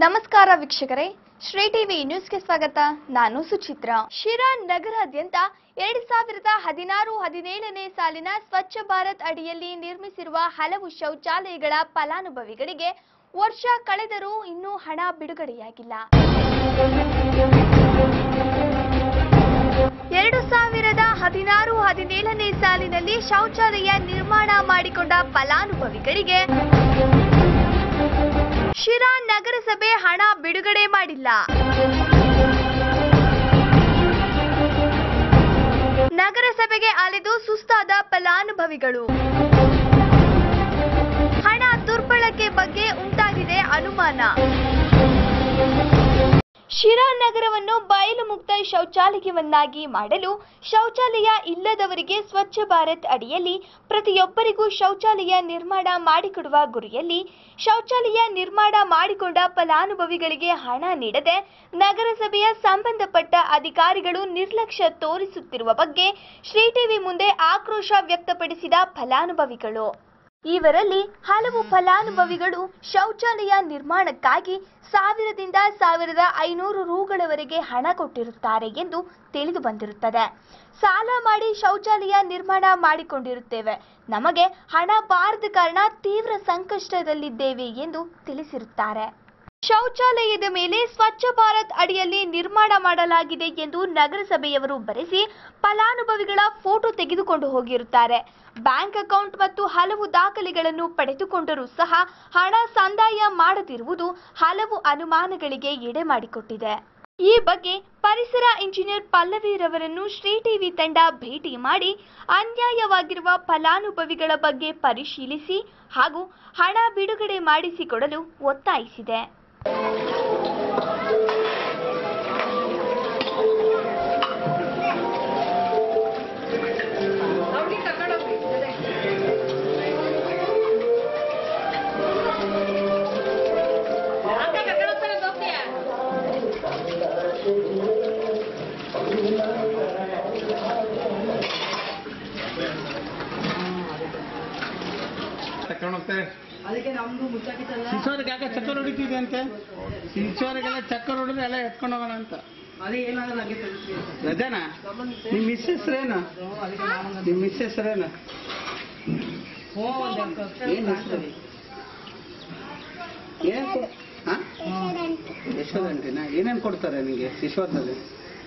ನಮಸ್ಕಾರ ವೀಕ್ಷಕರೇ ಶ್ರೀ ಟಿವಿ ನ್ಯೂಸ್ಗೆ ಸ್ವಾಗತ ನಾನು ಸುಚಿತ್ರ ಶಿರಾ ನಗರಾದ್ಯಂತ ಎರಡ್ ಸಾವಿರದ ಹದಿನಾರು ಹದಿನೇಳನೇ ಸಾಲಿನ ಸ್ವಚ್ಛ ಭಾರತ್ ಅಡಿಯಲ್ಲಿ ನಿರ್ಮಿಸಿರುವ ಹಲವು ಶೌಚಾಲಯಗಳ ಫಲಾನುಭವಿಗಳಿಗೆ ವರ್ಷ ಕಳೆದರೂ ಇನ್ನೂ ಹಣ ಬಿಡುಗಡೆಯಾಗಿಲ್ಲ ಎರಡು ಸಾವಿರದ ಹದಿನಾರು ಹದಿನೇಳನೇ ಸಾಲಿನಲ್ಲಿ ಶೌಚಾಲಯ ನಿರ್ಮಾಣ ಮಾಡಿಕೊಂಡ ಫಲಾನುಭವಿಗಳಿಗೆ ಶಿರಾ ನಗರಸಭೆ ಹಣ ಬಿಡುಗಡೆ ಮಾಡಿಲ್ಲ ನಗರಸಭೆಗೆ ಅಲೆದು ಸುಸ್ತಾದ ಫಲಾನುಭವಿಗಳು ಹಣ ದುರ್ಬಳಕೆ ಬಗ್ಗೆ ಉಂಟಾಗಿದೆ ಅನುಮಾನ ಶಿರಾ ನಗರವನ್ನು ಬಯಲು ಮುಕ್ತ ಶೌಚಾಲಯವನ್ನಾಗಿ ಮಾಡಲು ಶೌಚಾಲಯ ಇಲ್ಲದವರಿಗೆ ಸ್ವಚ್ಛ ಭಾರತ್ ಅಡಿಯಲ್ಲಿ ಪ್ರತಿಯೊಬ್ಬರಿಗೂ ಶೌಚಾಲಯ ನಿರ್ಮಾಣ ಮಾಡಿಕೊಡುವ ಗುರಿಯಲ್ಲಿ ಶೌಚಾಲಯ ನಿರ್ಮಾಣ ಮಾಡಿಕೊಂಡ ಫಲಾನುಭವಿಗಳಿಗೆ ಹಣ ನೀಡದೆ ನಗರಸಭೆಯ ಸಂಬಂಧಪಟ್ಟ ಅಧಿಕಾರಿಗಳು ನಿರ್ಲಕ್ಷ್ಯ ತೋರಿಸುತ್ತಿರುವ ಬಗ್ಗೆ ಶ್ರೀ ಟಿವಿ ಮುಂದೆ ಆಕ್ರೋಶ ವ್ಯಕ್ತಪಡಿಸಿದ ಫಲಾನುಭವಿಗಳು ಇವರಲ್ಲಿ ಹಲವು ಫಲಾನುಭವಿಗಳು ಶೌಚಾಲಯ ನಿರ್ಮಾಣಕ್ಕಾಗಿ ಸಾವಿರದಿಂದ ಸಾವಿರದ ಐನೂರು ರೂಗಳವರೆಗೆ ಹಣ ಕೊಟ್ಟಿರುತ್ತಾರೆ ಎಂದು ತಿಳಿದು ಬಂದಿರುತ್ತದೆ ಸಾಲ ಮಾಡಿ ಶೌಚಾಲಯ ನಿರ್ಮಾಣ ಮಾಡಿಕೊಂಡಿರುತ್ತೇವೆ ನಮಗೆ ಹಣ ಬಾರದ ಕಾರಣ ತೀವ್ರ ಸಂಕಷ್ಟದಲ್ಲಿದ್ದೇವೆ ಎಂದು ತಿಳಿಸಿರುತ್ತಾರೆ ಶೌಚಾಲಯದ ಮೇಲೆ ಸ್ವಚ್ಛ ಭಾರತ್ ಅಡಿಯಲ್ಲಿ ನಿರ್ಮಾಣ ಮಾಡಲಾಗಿದೆ ಎಂದು ನಗರಸಭೆಯವರು ಬರೆಸಿ ಫಲಾನುಭವಿಗಳ ಫೋಟೋ ತೆಗೆದುಕೊಂಡು ಹೋಗಿರುತ್ತಾರೆ ಬ್ಯಾಂಕ್ ಅಕೌಂಟ್ ಮತ್ತು ಹಲವು ದಾಖಲೆಗಳನ್ನು ಪಡೆದುಕೊಂಡರೂ ಸಹ ಹಣ ಸಂದಾಯ ಮಾಡದಿರುವುದು ಹಲವು ಅನುಮಾನಗಳಿಗೆ ಎಡೆ ಮಾಡಿಕೊಟ್ಟಿದೆ ಈ ಬಗ್ಗೆ ಪರಿಸರ ಇಂಜಿನಿಯರ್ ಪಲ್ಲವಿರವರನ್ನು ಶ್ರೀ ಟಿವಿ ತಂಡ ಭೇಟಿ ಮಾಡಿ ಅನ್ಯಾಯವಾಗಿರುವ ಫಲಾನುಭವಿಗಳ ಬಗ್ಗೆ ಪರಿಶೀಲಿಸಿ ಹಾಗೂ ಹಣ ಬಿಡುಗಡೆ ಮಾಡಿಸಿಕೊಡಲು ಒತ್ತಾಯಿಸಿದೆ ತಕೊಂಡೋಗ್ತಾರೆ ಅದಕ್ಕೆ ನಮ್ದು ಮುಚ್ಚಾಕಿತ್ತಲ್ಲ ಶಿಶೋರಿಗೆ ಯಾಕೆ ಚಕ್ಕರ್ ಹೊಡಿತಿದೆ ಅಂತೆ ಶಿಶೋರಿಗೆಲ್ಲ ಚಕ್ಕರ್ ಹೊಡೆದ್ರೆ ಎಲ್ಲ ಎತ್ಕೊಂಡು ಹೋಗೋಣ ಅಂತ ಅದೇ ಏನಾಗಲ್ಲ ಹಾಗೆ ತಿಳಿಸಿ ರಜಾನ ನಿಮ್ಮ ಮಿಸ್ ಹೆಸ್ರೇನು ಅದಕ್ಕೆ ನಾನು ನಿಮ್ಮ ಮಿಸ್ ಹೆಸ್ರೇನು ಹ್ಞೂ ಒಂದು ಏನ್ ಹೆಸ್ರು? ಏನ್ ಕೊ- ಹಾ? ಯಶೋದಂಟಿನ ಏನೇನ್ ಕೊಡ್ತಾರೆ ನಿಮಗೆ ಶಿಶೋದಲ್ಲಿ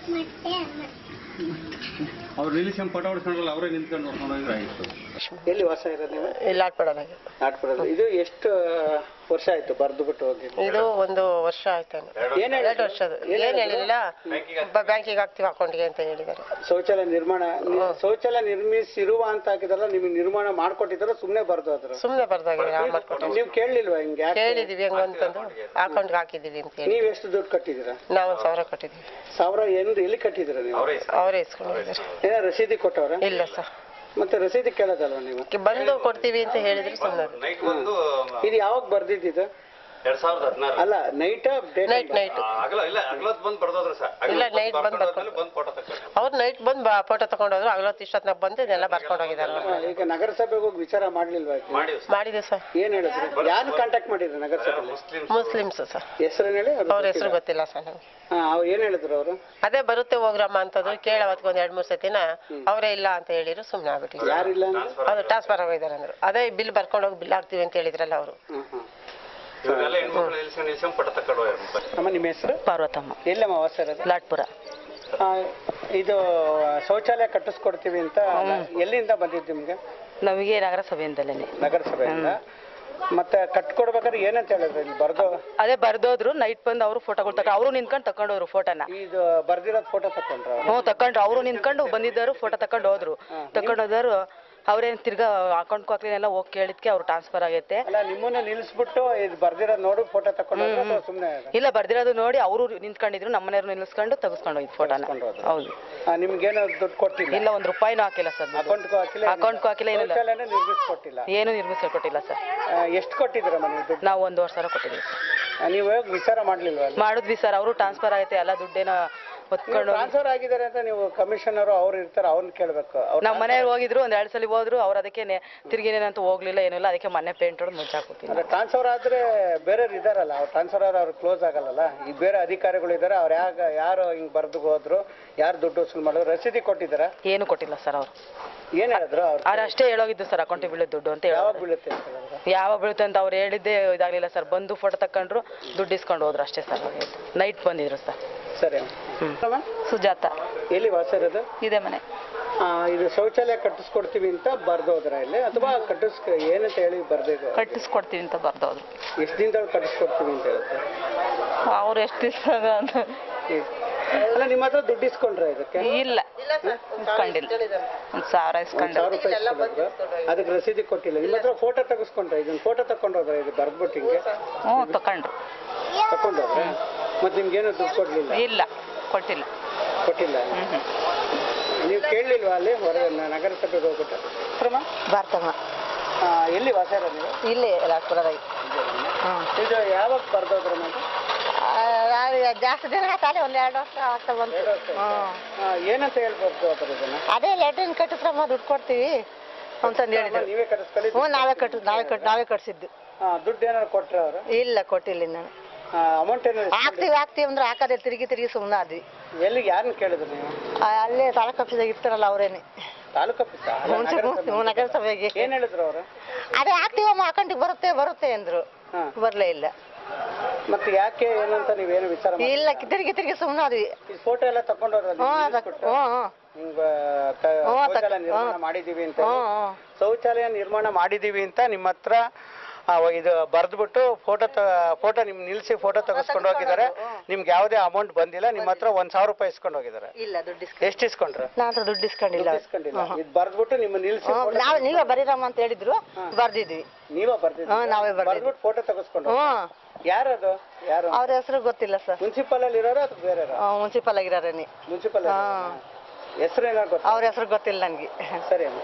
ಅವ್ರು ರಿಲೇಷನ್ ಫೋಟೋ ಹೊಡ್ಕೊಂಡ್ರಲ್ಲ ಅವರೇ ನಿಂತ್ಕೊಂಡು ನೋಡ್ಕೊಂಡು ಹೋಗಿದ್ರೆ ಆಯ್ತು ಎಲ್ಲಿ ವಾಸ ಇರೋದು ನೀವು ಇಲ್ಲ ಆಟ್ಪಡೋಣ ನಾಟ್ಪುರದಲ್ಲಿ ಇದು ಎಷ್ಟು ವರ್ಷ ಆಯ್ತು ಬರ್ದು ಬಿಟ್ಟು ಹೋಗಿ ಇದು ಒಂದು ವರ್ಷ ಆಯ್ತಾನೆ ಏನ್ ಹೇಳಿದ್ರು? ಎರಡು ವರ್ಷದ ಏನ್ ಏನ್ ಹೇಳಿದ್ರು? ಹೇಳಿಲ್ಲ ಬ್ಯಾಂಕಿಗೆ ಹಾಕ್ತಿವಿ ಅಕೌಂಟ್ಗೆ ಅಂತ ಹೇಳಿದ್ದಾರೆ ಶೌಚಾಲಯ ನಿರ್ಮಾಣ ನಿ- ಶೌಚಾಲಯ ನಿರ್ಮಿಸಿರುವ ಅಂತ ಹಾಕಿದಾರಲ್ಲ ನಿಮಗೆ ನಿರ್ಮಾಣ ಮಾಡ್ಕೊಟ್ಟಿದಾರ ಸುಮ್ನೆ ಬರ್ದು ಅದ್ರ ಸುಮ್ನೆ ಬರ್ದಾಗಿದೆ ಮಾಡ್ಕೊಟ್ಟು ನೀವು ಕೇಳಲಿಲ್ವಾ ಹಿಂಗೆ ಯಾಕೆ ಕೇಳಿದೀವಿ ಹೆಂಗ ಅಂತಂದು ಅಕೌಂಟ್ಗೆ ಹಾಕಿದೀವಿ ಅಂತ ಹೇಳಿ ನೀವ್ ಎಷ್ಟು ದುಡ್ಡು ಕಟ್ಟಿದ್ದೀರಾ ನಾವು ಒಂದು ಸಾವಿರ ಕೊಟ್ಟಿದ್ವಿ ಸಾವಿರ ಎಂದು ಎಲ್ಲಿ ಕಟ್ಟಿದ್ದೀರಾ ನೀವು ಅವರೇ ಇಸ್ಕೊಂಡಿದ್ದಾರೆ ಏನೋ ರಸೀದಿ ಕೊಟ್ಟವ್ರ ಇಲ್ಲ ಸರ್ ಮತ್ತೆ ರಸೀದಿ ಕೇಳೋದಲ್ವ ನೀವು ಬಂದು ಕೊಡ್ತೀವಿ ಅಂತ ಹೇಳಿದ್ರು ಸುಮ್ಮನೆ ನೈಟ್ ಬಂದು ಇದು ಯಾವಾಗ ಬರ್ದಿದ್ದು ಎರಡ್ ಸಾವಿರದ ಹದಿನಾರು ಅಲ್ಲ ನೈಟ್ ನೈಟ್ ನೈಟ್ ಆಗಲ್ಲ ಇಲ್ಲ ಅಗ್ಲತ್ ಬಂದು ಬರ್ದೋದ್ರ ಸರ್ ಇಲ್ಲ, night ಬಂದ್ ಬರ್ಕೊಂಡು. ಬಂದು ಫೋಟೋ ತಕೊಂಡು ಅವ್ರು ನೈಟ್ ಬಂದು ಫೋಟೋ ತಗೊಂಡೋದ್ರು ಅಗಲೊತ್ತು ಇಷ್ಟೊತ್ನಾಗ ಬಂದು ಇದೆಲ್ಲ ಬರ್ಕೊಂಡು ಹೋಗಿದ್ದಾರೆ ಈಗ ನಗರಸಭೆಗೆ ಹೋಗಿ ವಿಚಾರ ಮಾಡ್ಲಿಲ್ವಾ ಇದು? ಮಾಡಿವಿ ಮಾಡಿದೆ ಸರ್ ಏನ್ ಹೇಳಿದ್ರು ಯಾರು ಕಾಂಟ್ಯಾಕ್ಟ್ ಮಾಡಿದ್ರು ನಗರಸಭೆ ಮುಸ್ಲಿಂ ಮುಸ್ಲಿಮ್ಸ್ ಸರ್ ಹೆಸರೇನು ಹೇಳಿ ಅವ್ರಿಗೆ ಅವ್ರ ಹೆಸರು ಗೊತ್ತಿಲ್ಲ. ಗೊತ್ತಿಲ್ಲ ಸರ್ ನಮ್ಗೆ ಹಾ ಅವ್ರು ಏನ್ ಹೇಳಿದ್ರು ಅವರು ಅದೇ ಬರುತ್ತೆ ಹೋಗ್ರಮ್ಮ ಅಂತಂದ್ರು ಕೇಳ ಅವತ್ತಿಗೆ ಒಂದ್ ಎರಡ್ ಮೂರ್ ಸತಿನ ಅವರೇ ಇಲ್ಲ ಅಂತ ಹೇಳಿದ್ರು ಸುಮ್ನೆ ಆಗ್ಬಿಟ್ಟಿದ್ರು ಯಾರಿಲ್ಲ ಅಂದ್ರೆ ಅದು ಟ್ರಾನ್ಸ್ಫರ್ ಆಗೋಗಿದ್ದಾರೆ ಅಂದ್ರು ಅದೇ ಬಿಲ್ ಬರ್ಕೊಂಡು ಹೋಗಿ ಬಿಲ್ ಹಾಕ್ತೀವಿ ಅಂತ ಹೇಳಿದ್ರಲ್ಲ ಅವರು ಹ್ಮ್ ಹ್ಮ್ ಇವರೆಲ್ಲ ಹೆಣ್ಮಕ್ಳು ನಿಲ್ಸ್ಕೊಂಡು ನಿಲ್ಸ್ಕೊಂಡು ಫೋಟೋ ತಕೊಂಡು ಹೋಗ್ಯಾರ ಅಮ್ಮ ನಿಮ್ಮ ಹೆಸರು ಪಾರ್ವತಮ್ಮ ಎಲ್ಲಮ್ಮ ವಾಸ ಇರೋದು ಲಾಟ್ಪುರ ಆ, ಇದು ಶೌಚಾಲಯ ಕಟ್ಟಿಸ್ಕೊಡ್ತೀವಿ ಅಂತ ಎಲ್ಲಿಂದ ಬಂದಿದ್ದು ನಿಮ್ಗೆ ನಮಗೆ ನಗರಸಭೆಯಿಂದಲೇ ನಗರಸಭೆಯಿಂದ ಮತ್ತೆ ಕಟ್ಕೊಡ್ಬೇಕಾದ್ರೆ ಏನಂತ ಹೇಳಿದ್ರು ಇಲ್ಲಿ ಬರ್ದು ಅದೇ ಬರ್ದೋದ್ರು ನೈಟ್ ಬಂದು ಅವರು ಫೋಟೋಗಳು ತಗೊಂಡು ಅವರು ನಿಂತ್ಕೊಂಡು ತಕೊಂಡೋದ್ರು ಫೋಟೋನ ಇದು ಬರ್ದಿರೋದ್ ಫೋಟೋ ತಕೊಂಡ್ರ ಹ್ಞೂ ತಕೊಂಡ್ರು ಅವರು ನಿಂತ್ಕೊಂಡು ಬಂದಿದ್ದರು ಫೋಟೋ ತಕೊಂಡು ಹೋದ್ರು ತಕೊಂಡು ಹೋದವರು ಅವ್ರೇನು ತಿರ್ಗಾ ಅಕೌಂಟ್ ಹಾಕ್ಲಿನೆಲ್ಲ ಹೋಗಿ ಕೇಳಿದ್ಕೆ ಅವ್ರು ಟ್ರಾನ್ಸ್ಫರ್ ಆಗೈತೆ ಅಲ್ಲ ನಿಮ್ಮನ್ನ ನಿಲ್ಲಿಸ್ಬಿಟ್ಟು ಇದು ಬರ್ದಿರೋದ್ ನೋಡಿ ಫೋಟೋ ತಕೊಂಡ್ರೆ ಸುಮ್ಮನೆ ಇಲ್ಲ ಬರ್ದಿರೋದು ನೋಡಿ ಅವರು ನಿಂತ್ಕೊಂಡಿದ್ರು ನಮ್ಮನೆಯವ್ರು ನಿಲ್ಲಿಸ್ಕೊಂಡು ತೆಗೆಸ್ಕೊಂಡು ಹೋಯ್ತು ಫೋಟೋನ ತೆಗೆಸ್ಕೊಂಡು ಹೋದ್ರು. ಹೌದು ನಿಮ್ಗೇನು ದುಡ್ಡು ಕೊಟ್ಟಿಲ್ಲ ಇಲ್ಲ ಒಂದು ರೂಪಾಯಿನೂ ಹಾಕಿಲ್ಲ ಸರ್ ಅಕೌಂಟ್ಗೂ ಹಾಕಿಲ್ಲ ಅಕೌಂಟ್ಗೂ ಹಾಕಿಲ್ಲ ಏನಿಲ್ಲ ಶೌಚಾಲಯನೇ ನಿರ್ಮಿಸ್ಕೊಟ್ಟಿಲ್ಲ ಏನು ನಿರ್ಮಿಸಿ ಕೊಟ್ಟಿಲ್ಲ ಸರ್ ಎಷ್ಟು ಕೊಟ್ಟಿದ್ದೀರಮ್ಮ ನೀವು ದುಡ್ಡು ನಾವು ಒಂದೂವರೆ ಸಾವಿರ ಕೊಟ್ಟಿದ್ದೀವಿ ಆ, ನೀವು ಹೋಗಿ ವಿಚಾರ ಮಾಡ್ಲಿಲ್ವಾ ಅಲ್ಲಿ? ಮಾಡಿದ್ವಿ ಸರ್ ಅವರು ಟ್ರಾನ್ಸ್ಫರ್ ಆಗೈತೆ ಎಲ್ಲ ದುಡ್ಡೇನೋ ಹೊತ್ಕೊಂಡು ಹೋಗಿ ಟ್ರಾನ್ಸ್ಫರ್ ಆಗಿದ್ದಾರೆ ಅಂತ ನೀವು ಕಮಿಷನರ್ ಅವ್ರು ಇರ್ತಾರೆ ಅವ್ರನ್ನ ಕೇಳ್ಬೇಕು ಅವ್ರು ನಮ್ಮ ಮನೆಯವ್ರು ಹೋಗಿದ್ರು ಒಂದ್ ಎರಡ್ ಸಲ ಹೋದ್ರು ಅವ್ರು ಅದಕ್ಕೆ ತಿರುಗಿ ಏನಂತ ಹೋಗ್ಲಿಲ್ಲ ಏನಿಲ್ಲ ಅದಕ್ಕೆ ಮನೆ ಪೇಂಟ್ ಹೊಡೆದು ಮುಚ್ಚಾಕೊತೀನಿ ಅಂದ್ರೆ ಟ್ರಾನ್ಸ್ಫರ್ ಆದ್ರೆ ಬೇರೆಯವ್ರು ಇದಾರಲ್ಲ ಅವ್ರು ಟ್ರಾನ್ಸ್ಫರ್ ಆದ್ರೆ ಅವ್ರು ಕ್ಲೋಸ್ ಆಗಲ್ಲ ಈ ಬೇರೆ ಅಧಿಕಾರಿಗಳು ಇದಾರೆ ಅವ್ರು ಯಾಗ ಯಾರು ಹಿಂಗ್ ಬರ್ದು ಹೋದ್ರು ಯಾರು ದುಡ್ಡು ವಸೂಲು ಮಾಡಿದ್ರು ರಸೀದಿ ಕೊಟ್ಟಿದ್ದಾರ ಏನು ಕೊಟ್ಟಿಲ್ಲ ಸರ್ ಅವ್ರು ಏನ್ ಹೇಳಿದ್ರು ಅವ್ರು ಅವ್ರು ಅಷ್ಟೇ ಹೇಳೋಗಿದ್ದು ಸರ್ ಅಕೌಂಟಿಗೆ ಬೀಳೋ ದುಡ್ಡು ಅಂತ ಯಾವಾಗ ಹೇಳೋದು ಬೀಳುತ್ತೆ ಅಂತ ಹೇಳಿದ್ರು ಯಾವ ಬೀಳುತ್ತೆ ಅಂತ ಅವ್ರು ಹೇಳಿದ್ದೆ ಇದಾಗ್ಲಿಲ್ಲ ಸರ್ ಬಂದು ಫೋಟೋ ತಕೊಂಡ್ರು ದುಡ್ಡು ಇಸ್ಕೊಂಡು ಹೋದ್ರು ಅಷ್ಟೇ ಸರ್ ನೈಟ್ ಬಂದಿದ್ರು ಸರ್ ಸರಿ ಅಮ್ಮ. ಸುಜಾತ ಎಲ್ಲಿ ವಾಸ ಇರೋದು ಇದೆ ಮನೆ ಆ, ಇದು ಶೌಚಾಲಯ ಕಟ್ಟಿಸ್ಕೊಡ್ತೀವಿ ಅಂತ ಬರ್ದೋದ್ರ ಇಲ್ಲಿ ಅಥವಾ ಕಟ್ಟಿಸ್ ಏನಂತ ಹೇಳಿ ಬರ್ಬೇಕು ಕಟ್ಟಿಸ್ಕೊಡ್ತೀವಿ ಅಂತ ಬರ್ದವ್ರು ಎಷ್ಟು ದಿನದೊಳಗೆ ಕಟ್ಟಿಸ್ಕೊಡ್ತೀವಿ ಅಂತ ಹೇಳುತ್ತೆ ಅವ್ರು ಎಷ್ಟು ದಿವಸ ಅಂತ ಅಲ್ಲ ನಿಮ್ಮ ಹತ್ರ ದುಡ್ಡು ಇಸ್ಕೊಂಡ್ರೆ ಇದಕ್ಕೆ ಇಲ್ಲ ಇಸ್ಕೊಂಡಿಲ್ಲ ಒಂದು ಸಾವಿರ ಒಂದ್ ಇಸ್ಕೊಂಡಿಲ್ಲ ಸಾವಿರ ರೂಪಾಯಿ ಇಸ್ಕೊಂಡಿದ್ರು. ಅದಕ್ಕೆ ರಸೀದಿ ಕೊಟ್ಟಿಲ್ಲ ನಿಮ್ಮ ಹತ್ರ ಫೋಟೋ ತೆಗೆಸ್ಕೊಂಡ್ರೆ ಇದನ್ನ ಫೋಟೋ ತಕೊಂಡೋದ್ರ ಇದು ಬರ್ದ್ಬಿಟ್ಟು ಹಿಂಗೆ ಹ್ಞೂ ತಕೊಂಡ್ರು ತಕೊಂಡೋದ್ರೆ ಮತ್ತೆ ನಿಮ್ಗೇನು ದುಡ್ಡು ಕೊಡ್ಲಿಲ್ಲ ಇಲ್ಲ ಕೊಟ್ಟಿಲ್ಲ ಕೊಟ್ಟಿಲ್ಲ ನೀವು ಕೇಳಲಿಲ್ವಾ ಅಲ್ಲಿ ಹೊರಗೆ ನ- ನಗರಸಭೆಗೆ ಹೋಗ್ಬಿಟ್ಟು ಕ್ರಮ ಬರ್ತಮ್ಮ ಎಲ್ಲಿ ವಾಸ ಇರೋದು ನೀವು ಇಲ್ಲೇ ರಾಜ್ಪುರದಾಗಿ ಇದು ಯಾವಾಗ ಬರ್ದೋದ್ರ ಮತ್ತೆ ಜಾಸ್ತಿ ದಿನ ಆಯ್ತಲ್ಲ ಒಂದ್ ಎರಡು ವರ್ಷ ಆಗ್ತಾ ಬಂತು ಎರಡು ವರ್ಷ ಆಯ್ತಾ? ಆ, ಏನಂತ ಹೇಳ್ಬೋದು ಅದ್ರ ಇದನ್ನ ಅದೇ ಲೆಟ್ರಿನ್ ಕಟ್ಟಿಸ್ರಮ್ಮ ದುಡ್ಡು ಕೊಡ್ತೀವಿ ಅಂತಂದು ಹೇಳಿದ್ರು ನೀವೇ ಕಟ್ಟಿಸ್ಕೊಳ್ಳಿ ಹ್ಞೂ ನಾವೇ ಕಟ್ಟು ನಾವೇ ಕಟ್ಟು ನಾವೇ ಕಟ್ಸಿದ್ದು ಆ, ದುಡ್ಡು ಏನಾದ್ರು ಕೊಟ್ರೆ ಅವರು ಇಲ್ಲ ಕೊಟ್ಟಿಲ್ಲ ನಾನು ಅಮೌಂಟ್ ಏನಾದ್ರು ಹಾಕ್ತೀವಿ ಹಾಕ್ತೀವಿ ಅಂದ್ರೆ ಹಾಕದೆ ತಿರುಗಿ ತಿರುಗಿ ಸುಮ್ಮನೆ ಆದ್ವಿ ಎಲ್ಲಿಗೆ ಯಾರನ್ನ ಕೇಳಿದ್ರು ನೀವು ಆ, ಅಲ್ಲೇ ತಾಲೂಕು ಆಫೀಸಾಗ ಇರ್ತಾರಲ್ಲ ಅವರೇನೆ ತಾಲೂಕು ಆಫೀಸ ಹ್ಞೂ ನಗರಸಭೆಗೆ ಏನ್ ಹೇಳಿದ್ರು ಅವರು ಅದೇ ಹಾಕ್ತೀವಮ್ಮ ಅಕೌಂಟಿಗೆ ಬರುತ್ತೆ ಬರುತ್ತೆ ಅಂದ್ರು ಹಾ ಬರ್ಲೇ ಇಲ್ಲ ಮತ್ತೆ ಯಾಕೆ ಏನಂತ ನೀವೇನು ವಿಚಾರ ಮಾಡಿ ಇಲ್ಲ ತಿರುಗಿ ತಿರುಗಿ ಸುಮ್ಮನೆ ಆದ್ವಿ ಈ ಫೋಟೋ ಎಲ್ಲ ತಕೊಂಡವ್ರ ಹ್ಞೂ ಅದಕ್ಕೆ ಹ್ಞೂ ಹ್ಞೂ ಹಿಂಗ ತ- ಹ್ಞೂ, ತಕ್- ಶೌಚಾಲಯ ನಿರ್ಮಾಣ ಹ್ಞೂ. ಮಾಡಿದೀವಿ ಅಂತ ಹ್ಞೂ ಹ್ಞೂ ಶೌಚಾಲಯ ನಿರ್ಮಾಣ ಮಾಡಿದೀವಿ ಅಂತ ನಿಮ್ಮ ಹತ್ರ ಆ, ಇದು ಬರ್ದ್ಬಿಟ್ಟು ಫೋಟೋ ಫೋಟೋ ನಿಮ್ ನಿಲ್ಸಿ ಫೋಟೋ ತೆಗೆಸ್ಕೊಂಡು ಹೋಗಿದ್ದಾರೆ ನಿಮ್ಗೆ ಯಾವುದೇ ಅಮೌಂಟ್ ಬಂದಿಲ್ಲ ನಿಮ್ಮ ಹತ್ರ ಒಂದ್ ಸಾವಿರ ರೂಪಾಯಿ ಇಸ್ಕೊಂಡು ಹೋಗಿದ್ದಾರೆ ಇಲ್ಲ ದುಡ್ಡು ಇಸ್ಕೊಂಡು ಎಷ್ಟು ಇಸ್ಕೊಂಡ್ರು ನಾ ಹತ್ರ ದುಡ್ಡು ಇಸ್ಕೊಂಡಿಲ್ಲ ದುಡ್ಡು ಇಸ್ಕೊಂಡಿಲ್ಲ ಇದು ಬರ್ದ್ಬಿಟ್ಟು ನಿಮ್ಮ ನಿಲ್ಸಿ ಹ್ಞೂ ನಾವು ನೀವೇ ಬರೀರಮ್ಮ ಅಂತ ಹೇಳಿದ್ರು ಬರ್ದಿದ್ವಿ ನೀವೇ ಬರ್ದಿದ್ರಿ ಹ್ಞೂ ನಾವೇ ಬರ್ದಿದ್ವಿ ಬರ್ದ್ಬಿಟ್ಟು ಫೋಟೋ ತೆಗೆಸ್ಕೊಂಡು ಹ್ಞೂ ಯಾರದು ಯಾರು ಅವ್ರ ಹೆಸರು ಗೊತ್ತಿಲ್ಲ ಸರ್ ಮುನ್ಸಿಪಲ್ ಅಲ್ಲಿ ಇರೋರು ಅಥವಾ ಬೇರೆ ಮುನ್ಸಿಪಲ್ ಆಗಿರೋರೇನೆ ಮುನ್ಸಿಪಲ್ ಹಾ. ಹೆಸರು ಏನಾರು ಗೊತ್ತಾ ಅವ್ರ ಹೆಸರು ಗೊತ್ತಿಲ್ಲ ನನಗೆ ಸರಿ ಅಮ್ಮ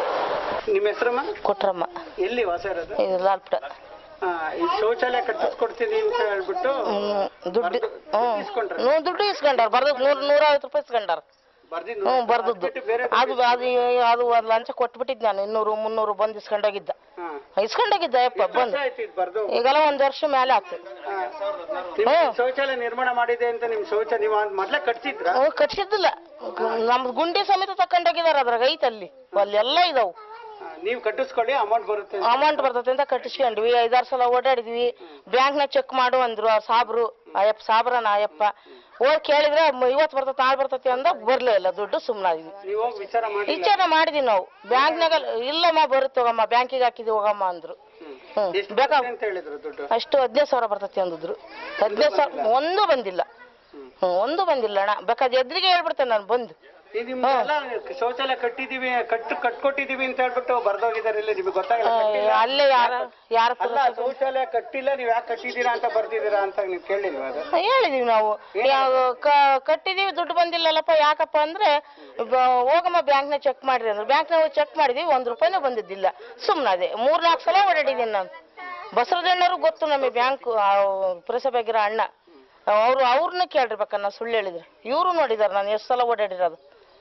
ನಿಮ್ಮ ಹೆಸರಮ್ಮ ಕೊಟ್ರಮ್ಮ ಎಲ್ಲಿ ವಾಸ ಇರೋದು ಇದು ಲಾಲ್ಪುರ ಆ, ಈ ಶೌಚಾಲಯ ಕಟ್ಟಿಸ್ಕೊಡ್ತೀನಿ ಅಂತ ಹೇಳ್ಬಿಟ್ಟು ದುಡ್ಡು ಬರ್ದು- ಹ್ಞೂ ಇಸ್ಕೊಂಡ್ರ ಹ್ಞೂ ದುಡ್ಡು ಇಸ್ಕೊಂಡಾರ ಬರ್ದು ನೂರ ನೂರೈವತ್ತು ರೂಪಾಯಿ ಇಸ್ಕೊಂಡಾರ ಬರ್ದಿದ್ದು ಹ್ಞೂ ಬರ್ದದ್ದು ಬಿಟ್ಟು ಬೇರೆ ಅದು ಅದು ಅದು ಒಂದು ಲಂಚ ಕೊಟ್ಬಿಟ್ಟಿದ್ದು ನಾನು ಇನ್ನೂರು ಮುನ್ನೂರು ಬಂದು ಇಸ್ಕೊಂಡೋಗಿದ್ದ ಹಾ. ಇಸ್ಕೊಂಡೋಗಿದ್ದ ಯಪ್ಪ ಎಷ್ಟು ವರ್ಷ ಬಂದು ಆಯ್ತು ಇದು ಬರ್ದು ಈಗೆಲ್ಲ ಒಂದು ವರ್ಷ ಮೇಲೆ ಆಯ್ತು ಹಾ. ನಿಮ್ಗೆ ಶೌಚಾಲಯ ನಿರ್ಮಾಣ ಮಾಡಿದೆ ಅಂತ ನಿಮ್ ಶೌಚ ನೀವು ಅದ್ ಮೊದ್ಲೇ ಕಟ್ಸಿದ್ರ ಅವು ಕಟ್ಸಿದ್ದಿಲ್ಲ ನಮ್ದು ಗುಂಡಿ ಸಮೇತ ತಕೊಂಡೋಗಿದಾರ ಅದ್ರಾಗ ಐತಲ್ಲಿ ಅಲ್ಲೆಲ್ಲ ಇದಾವು ನೀವು ಕಟ್ಟಿಸ್ಕೊಳ್ಳಿ ಅಮೌಂಟ್ ಬರುತ್ತೆ ಅಂತ. ಅಮೌಂಟ್ ಬರ್ತೈತೆ ಅಂತ ಕಟ್ಟಿಸ್ಕೊಂಡ್ವಿ ಐದಾರು ಸಲ ಓಡಾಡಿದ್ವಿ ಬ್ಯಾಂಕ್ನ ಚೆಕ್ ಮಾಡು ಅಂದ್ರು ಆ ಸಾಬ್ರು ಅಯ್ಯಪ್ಪ ಸಾಬ್ರನ ಅಯ್ಯಪ್ಪ ಹೋಗಿ ಕೇಳಿದ್ರೆ ಮ- ಇವತ್ತು ಬರ್ತೈತೆ ನಾಳೆ ಬರ್ತೈತಿ ಅಂದ ಬರ್ಲೇ ಇಲ್ಲ ದುಡ್ಡು ಸುಮ್ಮನಾದ್ವಿ ನೀವು ಹೋಗಿ ವಿಚಾರ ಮಾಡಿ ವಿಚಾರ ಮಾಡಿದ್ವಿ ನಾವು ಬ್ಯಾಂಕ್ನಾಗ ಇಲ್ಲಮ್ಮ ಬರುತ್ತೆ ಹೋಗಮ್ಮ ಬ್ಯಾಂಕಿಗೆ ಹಾಕಿದ್ವಿ ಹೋಗಮ್ಮ ಅಂದ್ರು ಹ್ಮ್ ಎಷ್ಟು ಬೇಕಾ ಬರುತ್ತೆ ಅಂತ ಹೇಳಿದ್ರು ದುಡ್ಡು ಅಷ್ಟು ಹದಿನೈದು ಸಾವಿರ ಬರ್ತೈತಿ ಅಂದಿದ್ರು ಹದಿನೈದು ಸಾವಿರ ಒಂದು ಬಂದಿಲ್ಲ ಹ್ಮ್ ಒಂದು ಬಂದಿಲ್ಲ ಅಣ್ಣ ಬೇಕಾದ್ರೆ ಎದುರಿಗೆ ಹೇಳ್ಬಿಡ್ತೇನೆ ನಾನು ಬಂದು ಈಗ ನಿಮ್ಗೆಲ್ಲ ಶೌಚಾಲಯ ಕಟ್ಟಿದೀವಿ ಕಟ್ಟು ಕಟ್ಕೊಟ್ಟಿದೀವಿ ಅಂತ ಹೇಳ್ಬಿಟ್ಟು ಬರ್ದೋಗಿದ್ದಾರೆ ಇಲ್ಲಿ ನಿಮ್ಗೆ ಗೊತ್ತಾಗಿಲ್ಲ ಕಟ್ಟಿಲ್ಲ. ಅಲ್ಲೇ ಯಾರ ಯಾರ ಅಲ್ಲ ಶೌಚಾಲಯ ಕಟ್ಟಿಲ್ಲ ನೀವ್ ಯಾಕೆ ಕಟ್ಟಿದೀರಾ ಅಂತ ಬರ್ದಿದ್ದೀರಾ ಅಂತ ನೀವು ಕೇಳಿಲ್ವಾ ಅದು ಹೇಳಿದೀವಿ ನಾವು ಯಾವ- ಕ- ಕಟ್ಟಿದೀವಿ ದುಡ್ಡು ಬಂದಿಲ್ಲಲ್ಲಪ್ಪ ಯಾಕಪ್ಪ ಅಂದ್ರೆ ಬ- ಹೋಗಮ್ಮ ಬ್ಯಾಂಕ್ನ ಚೆಕ್ ಮಾಡ್ರಿ ಅಂದ್ರೆ ಬ್ಯಾಂಕ್ನ ಚೆಕ್ ಮಾಡಿದೀವಿ ಒಂದ್ ರೂಪಾಯಿನೂ ಬಂದಿದ್ದಿಲ್ಲ ಸುಮ್ಮನದೆ ಮೂರ್ನಾಲ್ಕು ಸಲ ಓಡಾಡಿದ್ದೀನಿ ನಾನು ಬಸವದಣ್ಣರು ಗೊತ್ತು ನಮಗೆ ಬ್ಯಾಂಕ್ ಪುರಸಭೆಗಿರೋ ಅಣ್ಣ ಅವ್ರು ಅವ್ರನ್ನ ಕೇಳಿರ್ಬೇಕನ್ನ ಸುಳ್ಳು ಹೇಳಿದ್ರು ಇವರು ನೋಡಿದಾರೆ ನಾನು ಎಷ್ಟು ಸಲ ಓಡಾಡಿರೋದು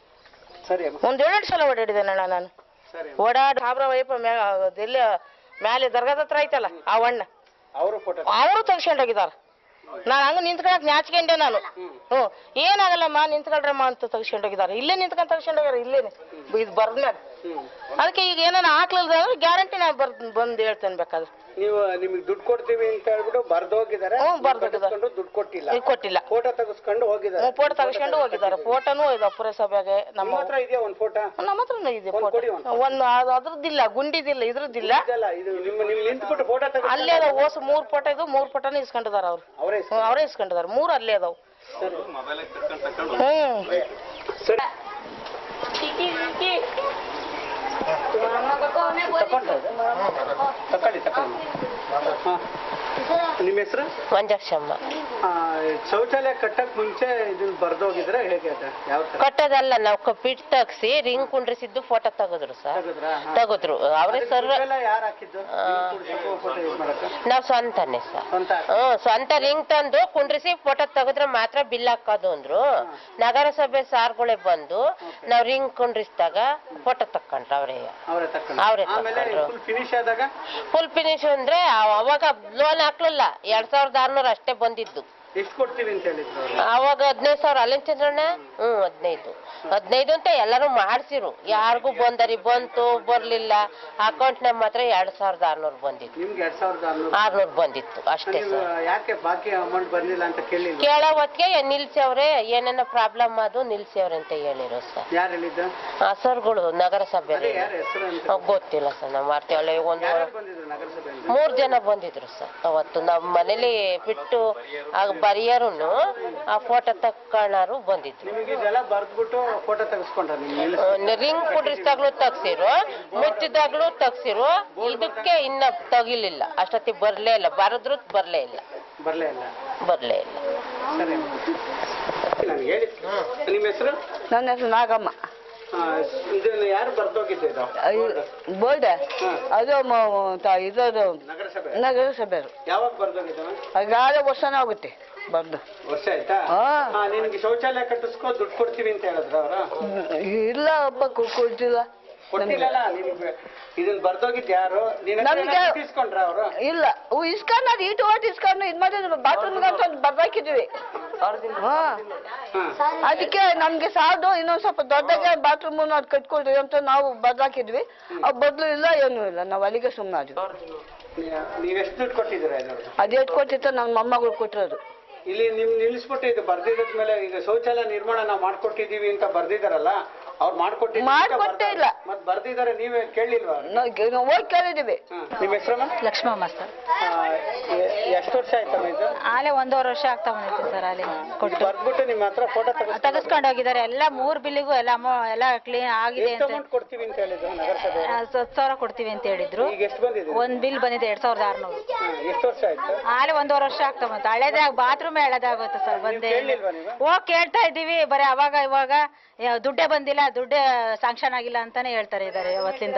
ಸರಿ ಅಮ್ಮ ಒಂದ್ ಏಳೆಂಟು ಸಲ ಓಡಾಡಿದ್ದೇನೆ ಅಣ್ಣ ನಾನು ಸರಿ ಓಡಾಡಿ ಸಾಬ್ರ ವೈಪ ಮ್ಯಾ ಎಲ್ಲಿ ಮ್ಯಾಲೆ ದರ್ಗಾದ ಹತ್ರ ಐತಲ್ಲ ಆ ಅಣ್ಣ ಅವರು ಫೋಟೋ ಅವರು ತೆಗ್ಸ್ಕೊಂಡೋಗಿದಾರ ನಾನು ಹಂಗ ನಿಂತ್ಕೊಳಕ್ ನಾಚ್ಕೊಂಡೆ ನಾನು ಹ್ಞೂ ಏನಾಗಲ್ಲಮ್ಮ ನಿಂತ್ಕೊಳ್ರಮ್ಮ ಅಂತ ತೆಗ್ಸ್ಕೊಂಡೋಗಿದಾರೆ ಇಲ್ಲೇ ನಿಂತ್ಕೊಂಡ್ ತೆಗ್ಸ್ಕೊಂಡೋಗ್ಯಾರ ಇಲ್ಲೇನೆ ಇದು ಬರ್ದ್ಮ್ಯಾಗ ಅದಕ್ಕೆ ಈಗ ಏನಾನ ಹಾಕ್ಲಿಲ್ಲ ಅಂದ್ರೆ ಗ್ಯಾರಂಟಿ ನಾ ಬರ್ ಬಂದು ಹೇಳ್ತೇನೆ ಬೇಕಾದ್ರೆ ನೀವು ನಿಮಗೆ ದುಡ್ಡು ಕೊಡ್ತೀವಿ ಅಂತ ಹೇಳ್ಬಿಟ್ಟು ಬರ್ದೋಗಿದ್ದಾರೆ ಹ್ಞೂ ಬರ್ದೋಗಿದ್ದಾರೆ. ಕಟ್ಟಿಸ್ಕೊಂಡು ದುಡ್ಡು ಕೊಟ್ಟಿಲ್ಲ ಈಗ ಕೊಟ್ಟಿಲ್ಲ ಫೋಟೋ ತೆಗೆಸ್ಕೊಂಡು ಹೋಗಿದ್ದಾರೆ ಫೋಟೋ ತೆಗ್ಸ್ಕೊಂಡು ಹೋಗಿದ್ದಾರೆ ಫೋಟೋನು ಇದೆ ಪುರಸಭೆಗೆ ನಮ್ಮ ನಿಮ್ಮ ಹತ್ರ ಇದೆಯಾ ಒಂದು ಫೋಟೋ ನಮ್ಮ ಹತ್ರನೂ ಇದೆ ಒಂದ್ ಫೋಟೋ ಕೊಡಿ ಒಂದು. ಒಂದು ಅದು ಅದ್ರದ್ದಿಲ್ಲ ಗುಂಡಿದಿಲ್ಲ ಇದ್ರದ್ದಿಲ್ಲ ಇದಲ್ಲ ಇದು ನಿಮ್ಮ ನಿಮ್ ನಿಂತ್ಬಿಟ್ಟು ಫೋಟೋ ತೆಗೆದು ಅಲ್ಲೇ ಅದಾವ ಓಸು ಮೂರ್ ಫೋಟೋ ಇದು ಮೂರ್ ಫೋಟೋನು ಇಸ್ಕೊಂಡಿದಾರ ಅವ್ರು ಅವರೇ ಹ್ಞೂ ಅವರೇ ಇಸ್ಕೊಂಡಿದಾರ ಮೂರು ಅಲ್ಲೇ ಅದಾವ ಮೊಬೈಲ್ ತಕೊಂಡ್ ತಕೊಂಡು ಹ್ಞೂ ಸರಿ ತಕೊಂಡ್ರೆ ತಕೊಳ್ಳಿ ತಕೊಳ್ಳಿ ಹಾ ನಿಮ್ಮ ಹೆಸರು ಮಂಜಕ್ಷಮ್ಮ ಶೌಚಾಲಯ ಕಟ್ಟಕ್ ಮುಂಚೆ ಇದನ್ನ ಬರ್ದೋಗಿದ್ರೆ ಹೇಗೆ ಅದು ಯಾವ ತರ ಕಟ್ಟೋದಲ್ಲ ನಾವು ಪಿಟ್ ತಗ್ಸಿ ರಿಂಗ್ ಕುಂಡ್ರಿಸಿದ್ದು ಫೋಟೋ ತೆಗೆದ್ರು ಸರ್ ತೆಗೆದ್ರಾ? ಹಾ. ತೆಗೆದ್ರು ಅವರೇ ಸರ್ ದುಡ್ಡೆಲ್ಲ ಯಾರು ಹಾಕಿದ್ದು ಫೋಟೋ ಯೂಸ್ ಮಾಡಕ್ಕೆ ನಾವು ಸ್ವಂತನೇ ಸರ್ ಸ್ವಂತ ಹ್ಮ್ ಸ್ವಂತ ರಿಂಗ್ ತಂದು ಕುಂಡ್ರಿಸಿ ಫೋಟೋ ತೆಗೆದ್ರೆ ಮಾತ್ರ ಬಿಲ್ ಹಾಕೋದು ಅಂದ್ರು ನಗರಸಭೆ ಸಾರ್ಗಳೇ ಬಂದು ನಾವ್ ರಿಂಗ್ ಕುಂಡ್ರಿಸಿದಾಗ ಫೋಟೋ ತಕೊಂಡ್ರು ಅವರೇ ಅವರೇ ತಕೊಂಡು ಅವ್ರೇ ಆಮೇಲೆ ತಕೊಂಡ್ರು. ಫುಲ್ ಫಿನಿಶ್ ಆದಾಗ ಫುಲ್ ಫಿನಿಶ್ ಅಂದ್ರೆ ಅವ- ಅವಾಗ ಲೋನ್ ಹಾಕ್ಲಿಲ್ಲ ಎರಡ್ ಸಾವಿರದ ಆರ್ನೂರು ಅಷ್ಟೇ ಬಂದಿದ್ದು ಎಷ್ಟು ಕೊಡ್ತೀವಿ ಅಂತ ಹೇಳಿದ್ರು ಅವ್ರು? ಅವಾಗ ಹದಿನೈದು ಸಾವಿರ ಅಲ್ಲಿಂದ ಚಂದ್ರಣ್ಣ ಹ್ಮ್ ಹದಿನೈದು ಹದಿನೈದು ಅಂತ ಎಲ್ಲರೂ ಮಾಡ್ಸಿರು ಯಾರಿಗೂ ಬಂದರಿ ಬಂತು ಬರ್ಲಿಲ್ಲ ಅಕೌಂಟ್ನಾಗ ಮಾತ್ರ ಎರಡ್ ಸಾವಿರದ ಆರ್ನೂರು ಬಂದಿತ್ತು ನಿಮ್ಗೆ ಎರಡ್ ಸಾವಿರದ ಆರ್ನೂರು ಆರ್ನೂರು ಬಂದಿತ್ತು ಅಷ್ಟೇ ನೀವು ಸರ್ ಯಾಕೆ ಬಾಕಿ ಅಮೌಂಟ್ ಬರ್ಲಿಲ್ಲ ಅಂತ ಕೇಳಿಲ್ಲ ಕೇಳೋ ಹೊತ್ತಿಗೆ ನಿಲ್ಸವ್ರೆ ಏನೇನೋ ಪ್ರಾಬ್ಲಮ್ ಅದು ನಿಲ್ಸವ್ರೆ ಅಂತ ಹೇಳಿರು ಸರ್ ಯಾರು ಹೇಳಿದ್ದು ಆ ಸರ್ಗಳು ನಗರಸಭೆ ಅದೇ ಯಾರ ಹೆಸರು ಅಂತ ಗೊತ್ತಿಲ್ಲ ಸರ್ ನಾವು ಮಾಡ್ತೀವಲ್ಲ ಈಗ ಒಂದು ಯಾರು ಬಂದಿದ್ರು ನಗರಸಭೆಯಿಂದ ಮೂರ್ ಜನ ಬಂದಿದ್ರು ಸರ್ ಅವತ್ತು ನಮ್ಮ ಮನೇಲಿ ಬಿಟ್ಟು ಆಗ ಬರಿಯರುನು ಆ ಫೋಟೋ ತಕ್ಕೊಳ್ಳೋರು ಬಂದಿದ್ರು ನಿಮಗೆ ಇದೆಲ್ಲ ಬರ್ದ್ಬಿಟ್ಟು ಫೋಟೋ ತೆಗೆಸ್ಕೊಂಡ್ರ ನಿಮ್ಗೆ ನಿಲ್ಲಿಸಿ? ರಿಂಗ್ ಕುಡ್ರಿಸಿದಾಗ್ಲೂ ತಗ್ಸಿರು ಮುಚ್ಚಿದಾಗ್ಲೂ ತಗ್ಸಿರು ಇದಕ್ಕೆ ಇನ್ನ ತಗಿಲಿಲ್ಲ ಅಷ್ಟೊತ್ತಿಗೆ ಬರ್ಲೇ ಇಲ್ಲ ಬರದ್ರು ಬರ್ಲೇ ಇಲ್ಲ ಬರ್ಲೇ ಇಲ್ಲ ಬರ್ಲೇ ಇಲ್ಲ ಸರಿ ನಾನು ಹೇಳಿ ನಿಮ್ಮ ಹೆಸರು ನನ್ನ ಹೆಸರು ನಾಗಮ್ಮ ಆ, ಇದನ್ನು ಯಾರು ಬರ್ದೋಗಿದ್ದು ಇದು ಬೋರ್ಡ್ ಅದು ಮ- ತ- ಇದದು ನಗರಸಭೆ ನಗರಸಭೆಯವರು ಯಾವಾಗ ಬರ್ದೋಗಿದ್ದವ ಅದಾದ ವರ್ಷನೇ ಆಗುತ್ತೆ ಬರ್ದು ವರ್ಷ ಆಯ್ತಾ ಹಾ. ಹಾ ನಿನ್ಗೆ ಶೌಚಾಲಯ ಕಟ್ಟಿಸ್ಕೋ ದುಡ್ಡು ಕೊಡ್ತೀವಿ ಅಂತ ಹೇಳಿದ್ರ ಅವ್ರ ಇಲ್ಲ ಒಬ್ಬ ಕೊ- ಕೊಡ್ತಿಲ್ಲ ಕೊಟ್ಟಿಲ್ಲಲ್ಲ ನಿಮ್ಗೆ ಇದನ್ನ ಬರ್ದೋಗಿದ್ ಯಾರು ನಿನ್ನ ನಮ್ಗೆ- ಇಸ್ಕೊಂಡ್ರ ಅವರು ಇಲ್ಲ ಅವು ಇಸ್ಕೊಂಡು ಅದು ಇಟ್ಟು ಓಟ್ ಇಸ್ಕೊಂಡು ಇದು ಮಾಡಿದ್ರು ಬಾತ್ರೂಮ್ಗೆ ಅಂತ ಒಂದು ಬರ್ದಾಕಿದ್ವಿ ಹಾ ಅದಕ್ಕೆ ನಮ್ಗೆ ಸಾಲದು ಇನ್ನೊಂದ್ ಸ್ವಲ್ಪ ದೊಡ್ಡಗೆ ಬಾತ್ರೂಮ್ ಅದು ಕಟ್ಕೊಳ್ರಿ ಅಂತ ನಾವು ಬರ್ದಾಕಿದ್ವಿ ಆ ಬದಲು ಇಲ್ಲ ಏನೂ ಇಲ್ಲ ನಾವು ಅಲ್ಲಿಗೆ ಸುಮ್ಮನಾದ್ವಿ ನೀವ್ ಎಷ್ಟು ದುಡ್ಡು ಕೊಟ್ಟಿದ್ದೀರಾ ಇದ್ರದ್ದು ಅದೇಟ್ ಕೊಟ್ಟಿತ್ತು ನನ್ನ ಮೊಮ್ಮಗಳು ಕೊಟ್ಟಿರೋದು ಇಲ್ಲಿ ನಿಮ್ ನಿಲ್ಲಿಸ್ಬಿಟ್ಟು ಇದು ಬರ್ದಿದ್ದದ ಮೇಲೆ ಈಗ ಶೌಚಾಲಯ ನಿರ್ಮಾಣ ನಾವು ಮಾಡ್ಕೊಟ್ಟಿದೀವಿ ಅಂತ ಬರ್ದಿದಾರಲ್ಲ ಅವ್ರು ಮಾಡ್ಕೊಟ್ಟಿದ್ದೀವಿ ಅಂತ ಮಾಡ್ಕೊಟ್ಟೇ ಬರ್ದಾರೆ. ಇಲ್ಲ. ಮತ್ತ್ ಬರ್ದಿದ್ದಾರೆ ನೀವೇ ಕೇಳಿಲ್ವಾ ನಾವು ನಾವು ಹೋಗಿ ಕೇಳಿದ್ದೀವಿ ಹ್ಮ್. ನಿಮ್ಮ ಹೆಸರಮ್ಮ ಲಕ್ಷ್ಮಮ್ಮ ಸರ್ ಎಷ್ಟು ವರ್ಷ ಆಯ್ತಮ್ಮ ಇದು ಆಲೆ ಒಂದೂವರೆ ವರ್ಷ ಆಗ್ತಾ ಬಂದಿತ್ತು ಸರ್ ಅಲ್ಲಿ ಕೊಟ್ಟು ಬರ್ದ್ಬಿಟ್ಟು ನಿಮ್ಮ ಹತ್ರ ಫೋಟೋ ತೆಗೆಸ್ ತೆಗೆಸ್ಕೊಂಡು ಹೋಗಿದ್ದಾರೆ ಎಲ್ಲ ಮೂರ್ ಬಿಲ್ಲಿಗೂ ಎಲ್ಲ ಅಮೌ ಎಲ್ಲ ಕ್ಲೀನ್ ಆಗಿದೆ ಎಷ್ಟು ಅಂತ ಅಮೌಂಟ್ ಕೊಡ್ತೀವಿ ಅಂತ ಹೇಳಿದ್ರು ನಗರಸಭೆ ಆ, ಹತ್ತು ಸಾವಿರ ಕೊಡ್ತೀವಿ ಅಂತ ಹೇಳಿದ್ರು ಈಗ ಎಷ್ಟು ಬಂದಿದೆ ಒಂದ್ ಬಿಲ್ ಬಂದಿದೆ ಎರಡ್ ಸಾವಿರದ ಆರ್ನೂರು ಎಷ್ಟು ವರ್ಷ ಆಯ್ತು ಆಲೆ ಒಂದೂವರೆ ವರ್ಷ ಆಗ್ತಾ ಬಂತು ಹಳೇದಾಗ ಬಾತ್ರೂಮ್ ಹಳೇದಾಗುತ್ತೆ ಸರ್ ಬಂದೇ ಕೇಳಿಲ್ವಾ ನೀವು ಹೋಗ್ ಕೇಳ್ತಾ ಇದ್ದೀವಿ ಬರೀ ಅವಾಗ ಇವಾಗ ಯಾ- ದುಡ್ಡೇ ಬಂದಿಲ್ಲ ದುಡ್ಡೇ ಸಾಂಕ್ಷನ್ ಆಗಿಲ್ಲ ಅಂತಾನೆ ಹೇಳ್ತಾರೆ ಇದಾರೆ ಅವತ್ತಿಂದ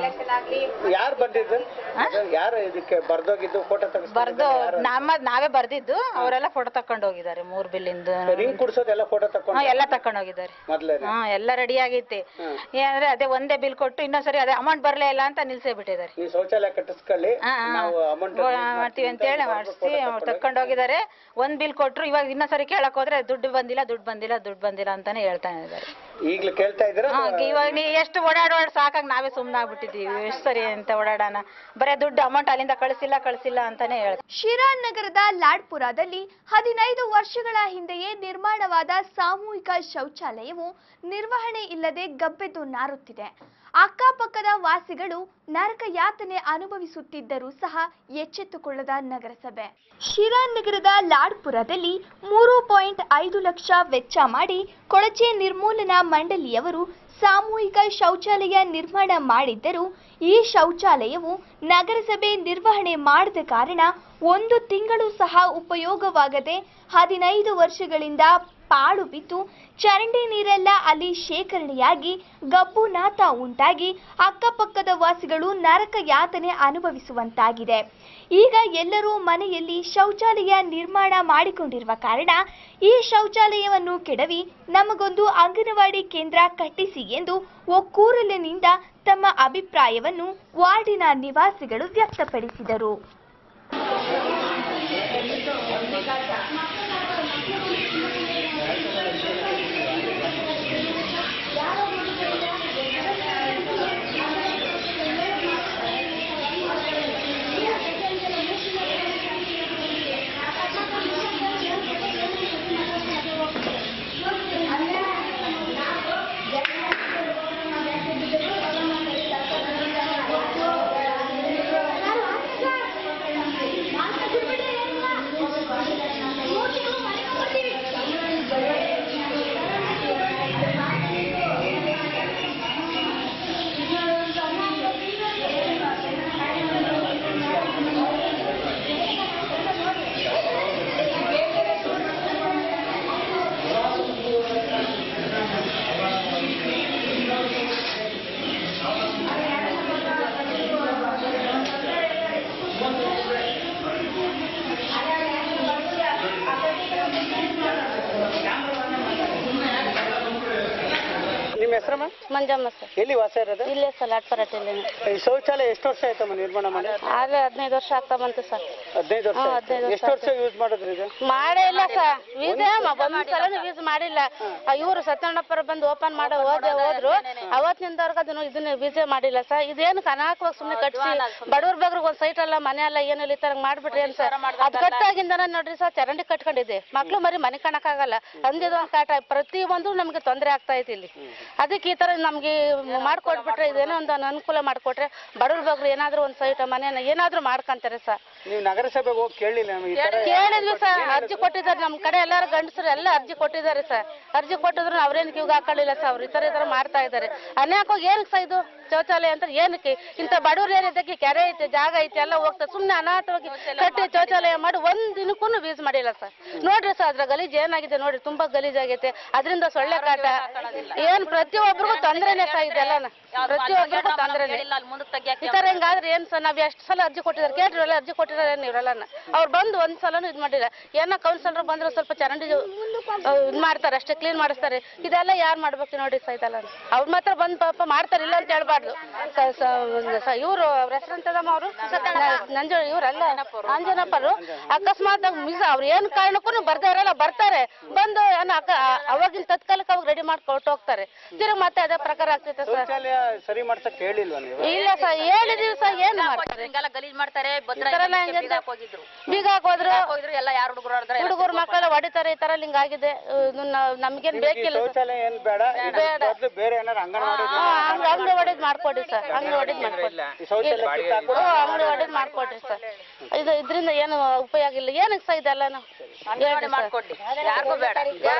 ಯಾರು ಬಂದಿದ್ದು ಯಾರು ಇದಕ್ಕೆ ಬರ್ದೋಗಿದ್ದು ಫೋಟೋ ಬರ್ದು ತೆಗೆಸ್ ನಮ್ಮ ನಾವೇ ಬರ್ದಿದ್ದು ಅವರೆಲ್ಲ ಫೋಟೋ ತಕೊಂಡು ಹೋಗಿದ್ದಾರೆ ಮೂರ್ ಬಿಲ್ಲಿಂದ ರಿಂಗ್ ಕುಡ್ಸೋದೆಲ್ಲ ಫೋಟೋ ತಕೊಂಡು ಹಾ ಎಲ್ಲ ತಕೊಂಡು ಹೋಗಿದ್ದಾರೆ ಮೊದ್ಲೇ ಹಾ ಎಲ್ಲ ರೆಡಿ ಆಗೈತೆ ಏನಂದ್ರೆ ಅದೇ ಒಂದೇ ಬಿಲ್ ಕೊಟ್ಟು ಇನ್ನೊಂದ್ಸರಿ ಅದೇ ಅಮೌಂಟ್ ಬರ್ಲೇ ಇಲ್ಲ ಅಂತ ನಿಲ್ಸೇ ಬಿಟ್ಟಿದ್ದಾರೆ ನೀವು ಶೌಚಾಲಯ ಕಟ್ಟಿಸ್ಕೊಳ್ಳಿ ಹಾ, ಹಾ. ನಾವು ಅಮೌಂಟ್ ಮಾಡ್ತೀವಿ ಅಂತ ಹೇಳಿ ಮಾಡಿಸಿ ತಕೊಂಡು ಹೋಗಿದ್ದಾರೆ ಒಂದ್ ಬಿಲ್ ಕೊಟ್ರು ಇವಾಗ ಇನ್ನೊಂದ್ಸರಿ ಕೇಳಕ್ ಹೋದ್ರೆ ದುಡ್ಡು ಬಂದಿಲ್ಲ ದುಡ್ಡು ಬಂದಿಲ್ಲ ದುಡ್ಡು ಬಂದಿಲ್ಲ ಅಂತಾನೆ ಹೇಳ್ತಾ ಇದ್ದಾರೆ ಈಗ್ಲೂ ಕೇಳ್ತಾ ಇದ್ದೀರಾ ಹಾ, ಇವಾಗ ನೀ ಎಷ್ಟು ಓಡಾಡೋಡ್ ಸಾಕಾಗಿ ನಾವೇ ಸುಮ್ಮನೆ ಆಗ್ಬಿಟ್ಟಿದೀವಿ ಎಷ್ಟು ಸರಿ ಅಂತ ಓಡಾಡೋಣ ಬರೇ ದುಡ್ಡು ಅಮೌಂಟ್ ಅಲ್ಲಿಂದ ಕಳಿಸಿಲ್ಲ ಕಳಿಸಿಲ್ಲ ಅಂತಾನೆ ಹೇಳ್ತಾರೆ ಶಿರಾ ನಗರದ ಲಾಡ್ಪುರದಲ್ಲಿ ಹದಿನೈದು ವರ್ಷಗಳ ಹಿಂದೆಯೇ ನಿರ್ಮಾಣವಾದ ಸಾಮೂಹಿಕ ಶೌಚಾಲಯವು ನಿರ್ವಹಣೆ ಇಲ್ಲದೆ ಗಬ್ಬೆದ್ದು ನಾರುತ್ತಿದೆ ಅಕ್ಕಪಕ್ಕದ ವಾಸಿಗಳು ನರಕ ಯಾತನೆ ಅನುಭವಿಸುತ್ತಿದ್ದರೂ ಸಹ ಎಚ್ಚೆತ್ತುಕೊಳ್ಳದ ನಗರಸಭೆ ಶಿರಾ ನಗರದ ಲಾಡ್ಪುರದಲ್ಲಿ ಮೂರು ಪಾಯಿಂಟ್ ಐದು ಲಕ್ಷ ವೆಚ್ಚ ಮಾಡಿ ಕೊಳಚೆ ನಿರ್ಮೂಲನಾ ಮಂಡಳಿಯವರು ಸಾಮೂಹಿಕ ಶೌಚಾಲಯ ನಿರ್ಮಾಣ ಮಾಡಿದ್ದರೂ ಈ ಶೌಚಾಲಯವು ನಗರಸಭೆ ನಿರ್ವಹಣೆ ಮಾಡದ ಕಾರಣ ಒಂದು ತಿಂಗಳು ಸಹ ಉಪಯೋಗವಾಗದೆ ಹದಿನೈದು ವರ್ಷಗಳಿಂದ ಪಾಳು ಬಿದ್ದು ಚರಂಡಿ ನೀರೆಲ್ಲ ಅಲ್ಲಿ ಶೇಖರಣೆಯಾಗಿ ಗಬ್ಬು ನಾತ ಉಂಟಾಗಿ ಅಕ್ಕಪಕ್ಕದ ವಾಸಿಗಳು ನರಕ ಯಾತನೆ ಅನುಭವಿಸುವಂತಾಗಿದೆ ಈಗ ಎಲ್ಲರೂ ಮನೆಯಲ್ಲಿ ಶೌಚಾಲಯ ನಿರ್ಮಾಣ ಮಾಡಿಕೊಂಡಿರುವ ಕಾರಣ ಈ ಶೌಚಾಲಯವನ್ನು ಕೆಡವಿ ನಮಗೊಂದು ಅಂಗನವಾಡಿ ಕೇಂದ್ರ ಕಟ್ಟಿಸಿ ಎಂದು ಒಕ್ಕೂರಲಿನಿಂದ ತಮ್ಮ ಅಭಿಪ್ರಾಯವನ್ನು ವಾರ್ಡಿನ ನಿವಾಸಿಗಳು ವ್ಯಕ್ತಪಡಿಸಿದರು ಹೆಸರಮ್ಮ ಮಂಜಮ್ಮ ಸರ್ ಎಲ್ಲಿ ವಾಸ ಇರೋದು ಇಲ್ಲೇ ಸರ್ ಲಾಟ್ಪರಟ್ಟಿಲ್ಲ ಈ ಶೌಚಾಲಯ ಎಷ್ಟು ವರ್ಷ ಆಯ್ತಮ್ಮ ನಿರ್ಮಾಣ ಮಾಡಿ ಆಗ್ಲೇ ಹದಿನೈದು ವರ್ಷ ಆಗ್ತಾ ಬಂತು ಸರ್ ಹದಿನೈದು ವರ್ಷ ಹಾ, ಆಯ್ತು. ಹದಿನೈದು ವರ್ಷ ಎಷ್ಟು ವರ್ಷ ಯೂಸ್ ಮಾಡಿದ್ರಿ ಇದು ಮಾಡೇ ಇಲ್ಲ ಸರ್ ವೀಸೆ ಒಂದ್ ಸಲನು ವೀಸ್ ಮಾಡಿಲ್ಲ ಇವರು ಸತ್ಯಣ್ಣಪ್ಪರ ಬಂದು ಓಪನ್ ಮಾಡೋ ಹೋದೆ ಹೋದ್ರು ಅವತ್ತಿನಿಂದವ್ರಿಗೆ ಅದನ್ನು ಇದನ್ನ ವೀಸೆ ಮಾಡಿಲ್ಲ ಸರ್ ಇದೇನು ಅನಾಹುತವಾಗಿ ಸುಮ್ಮನೆ ಕಟ್ಸಿ ಬಡವ್ರ ಬಗ್ರಿಗೆ ಒಂದ್ ಸೈಟ್ ಅಲ್ಲ ಮನೆ ಅಲ್ಲ ಏನಿಲ್ಲ ಈ ತರ ಮಾಡ್ಬಿಟ್ರಿ ಏನ್ ಸರ್ ಅದ್ ಕಟ್ಟಾಗಿಂದ ನೋಡ್ರಿ ಸರ್ ಚರಂಡಿ ಕಟ್ಕೊಂಡಿದೆ ಮಕ್ಳು ಮರಿ ಮನೆ ಕಾಣಕ್ಕಾಗಲ್ಲ ಅಂದಿದ ಒಂದ್ ಕಾಟ ಪ್ರತಿ ಒಂದು ನಮ್ಗೆ ತೊಂದರೆ ಆಗ್ತಾ ಐತಿ ಇಲ್ಲಿ ಅದಕ್ಕೆ ಈ ತರ ನಮ್ಗೆ ಮಾಡ್ಕೊಟ್ಬಿಟ್ರೆ ಇದೇನೋ ಒಂದು ಅನುಕೂಲ ಮಾಡ್ಕೊಟ್ರೆ ಬಡವ್ರ ಬಗ್ರು ಏನಾದ್ರೂ ಒಂದ್ ಸೈಟ್ ಮನೆನ ಏನಾದ್ರೂ ಮಾಡ್ಕೊಂತಾರೆ ಸರ್ ನೀವು ನಗರಸಭೆಗೆ ಹೋಗಿ ಕೇಳಲಿಲ್ಲ ನಮ್ಗೆ ಈ ತರ ಕೇಳಿದ್ವಿ ಸರ್ ಅರ್ಜಿ ಕೊಟ್ಟಿದ್ದಾರೆ ನಮ್ ಕಡೆ ಎಲ್ಲಾರು ಗಂಡಸರು ಎಲ್ಲ ಅರ್ಜಿ ಕೊಟ್ಟಿದ್ದಾರೆ ಸರ್ ಅರ್ಜಿ ಕೊಟ್ಟಿದ್ರು ಅವ್ರೇನ್ ಕಿವ್ಗೆ ಹಾಕೊಳ್ಳಿಲ್ಲ ಸರ್ ಅವ್ರು ಈ ತರ ಈ ತರ ಮಾಡ್ತಾ ಇದ್ದಾರೆ ಅನ್ಯಾಕೋಗಿ ಏನಕ್ಕೆ ಸರ್ ಇದು ಶೌಚಾಲಯ ಅಂತ ಏನಕ್ಕೆ ಇಂಥ ಬಡವ್ರು ಏನಿದ್ದಕ್ಕೆ ಕೆರೆ ಐತೆ ಜಾಗ ಐತೆ ಎಲ್ಲ ಹೋಗ್ತಾ ಸುಮ್ನೆ ಅನಾಥವಾಗಿ ಕಟ್ಟಿ ಶೌಚಾಲಯ ಮಾಡಿ ಒಂದ್ ದಿನಕ್ಕೂ ಯೂಸ್ ಮಾಡಿಲ್ಲ ಸರ್ ನೋಡ್ರಿ ಸರ್ ಅದ್ರ ಗಲೀಜ್ ಏನಾಗಿದೆ ನೋಡ್ರಿ ತುಂಬಾ ಗಲೀಜ್ ಆಗೈತೆ ಅದರಿಂದ ಸೊಳ್ಳೆ ಕಾಟ ಏನ್ ಪ್ರತಿಯೊಬ್ಬರಿಗೂ ತೊಂದ್ರೆನೆ ಸರ್ ಇದೆಲ್ಲ ಪ್ರತಿಯೊಬ್ಬರಿಗೂ ತೊಂದ್ರೆನೆ ಈ ತರ ಹಿಂಗಾದ್ರೆ ಏನ್ ಸರ್ ನಾವ್ ಎಷ್ಟ್ ಸಲ ಅರ್ಜಿ ಕೊಟ್ಟಿದ್ದಾರೆ ಕೇಳ್ರಿ ಎಲ್ಲ ಅರ್ಜಿ ಕೊಟ್ಟಿದ್ದಾರೆ ಏನ್ ಇವ್ರೆಲ್ಲ ಅವ್ರು ಬಂದು ಒಂದ್ ಸಲನು ಇದ್ ಮಾಡಿಲ್ಲ ಏನೋ ಕೌನ್ಸಿಲರ್ ಬಂದ್ರೆ ಸ್ವಲ್ಪ ಚರಂಡಿ ಅಹ್, ಇದ್ ಮಾಡ್ತಾರೆ ಅಷ್ಟೇ ಕ್ಲೀನ್ ಮಾಡಿಸ್ತಾರೆ ಇದೆಲ್ಲ ಯಾರ್ ಮಾಡ್ಬೇಕು ನೋಡಿ ಸರ್ ಇದೆಲ್ಲ ಅವ್ರ ಮಾತ್ರ ಬಂದ್ ಪಾಪ ಮಾಡ್ತಾರೆ ಇಲ್ಲ ಅಂತ ಹೇಳ್ಬಾರ್ದು ಇವರು ಅವ್ರ ಹೆಸರಂತದಮ್ಮ ಅವರು ನಂಜು ಇವ್ರಲ್ಲ ಅಂಜನಪ್ಪರು ಅಕಸ್ಮಾತ್ ಮಿಸ್ ಅವ್ರು ಏನ್ ಕಾರಣಕ್ಕೂ ಬರ್ದೇ ಇರಲ್ಲ ಬರ್ತಾರೆ ಬಂದು ಏನೋ ಅಕ ಅವಾಗಿನ ತತ್ಕಾಲಕ್ಕೆ ಅವಾಗ ರೆಡಿ ಮಾಡಿ ಕೊಟ್ಟು ಹೋಗ್ತಾರೆ ತಿರುಗಿ ಮತ್ತೆ ಅದೇ ಪ್ರಕಾರ ಆಗ್ತೈತೆ ಸರ್ ಶೌಚಾಲಯ ಸರಿ ಮಾಡ್ಸಕ್ ಹೇಳಿಲ್ವಾ ನೀವು ಇಲ್ಲ ಸರ್ ಹೇಳಿದೀವಿ ಸರ್ ಏನ್ ಮಾಡ್ತಾರೆ ಗಲೀಜ್ ಮಾಡ್ತಾರೆ ಈ ತರ ಹೆಂಗಂತ ಬೀಗ ಹಾಕೋದ್ರು ಹೋಗಿದ್ರು ಎಲ್ಲ ಯಾರು ಹುಡುಗರು ಹುಡುಗರು ಮಕ್ಕಳೆಲ್ಲ ಹೊಡಿತಾರೆ ಈ ತರ ಹಿಂಗ್ ಆಗಿದೆ ಇದು ನಾವ್- ನಮ್ಗೇನ್ ಬೇಕಿಲ್ಲ ಸರ್ ಶೌಚಾಲಯ ಏನ್ ಬೇಡ ಇದ್ರ ಬದ್ಲು ಬೇರೆ ಏನಾರು ಅಂಗನವಾಡಿ ಹಾ, ಹಂಗ್ ಅಂಗಡಿ ಹೊಡಿದ್ ಮಾಡ್ಕೊಡ್ರಿ ಸರ್ ಅಂಗಡಿ ಹೊಡಿದ್ ಮಾಡ್ಕೊಡ್ರಿ ಈ ಶೌಚಾಲಯ ಕಿತ್ತಾಕು ಹ್ಞೂ ಅಂಗಡಿ ಹೊಡಿದ್ ಮಾಡ್ಕೊಡ್ರಿ ಸರ್ ಇದು ಇದರಿಂದ ಏನು ಉಪಯೋಗ ಇಲ್ಲ ಏನಕ್ಕೆ ಸರ್ ಇದೆಲ್ಲ ಮಾಡ್ಕೊಡ್ಲಿ ಯಾರಿಗೂ ಬೇಡ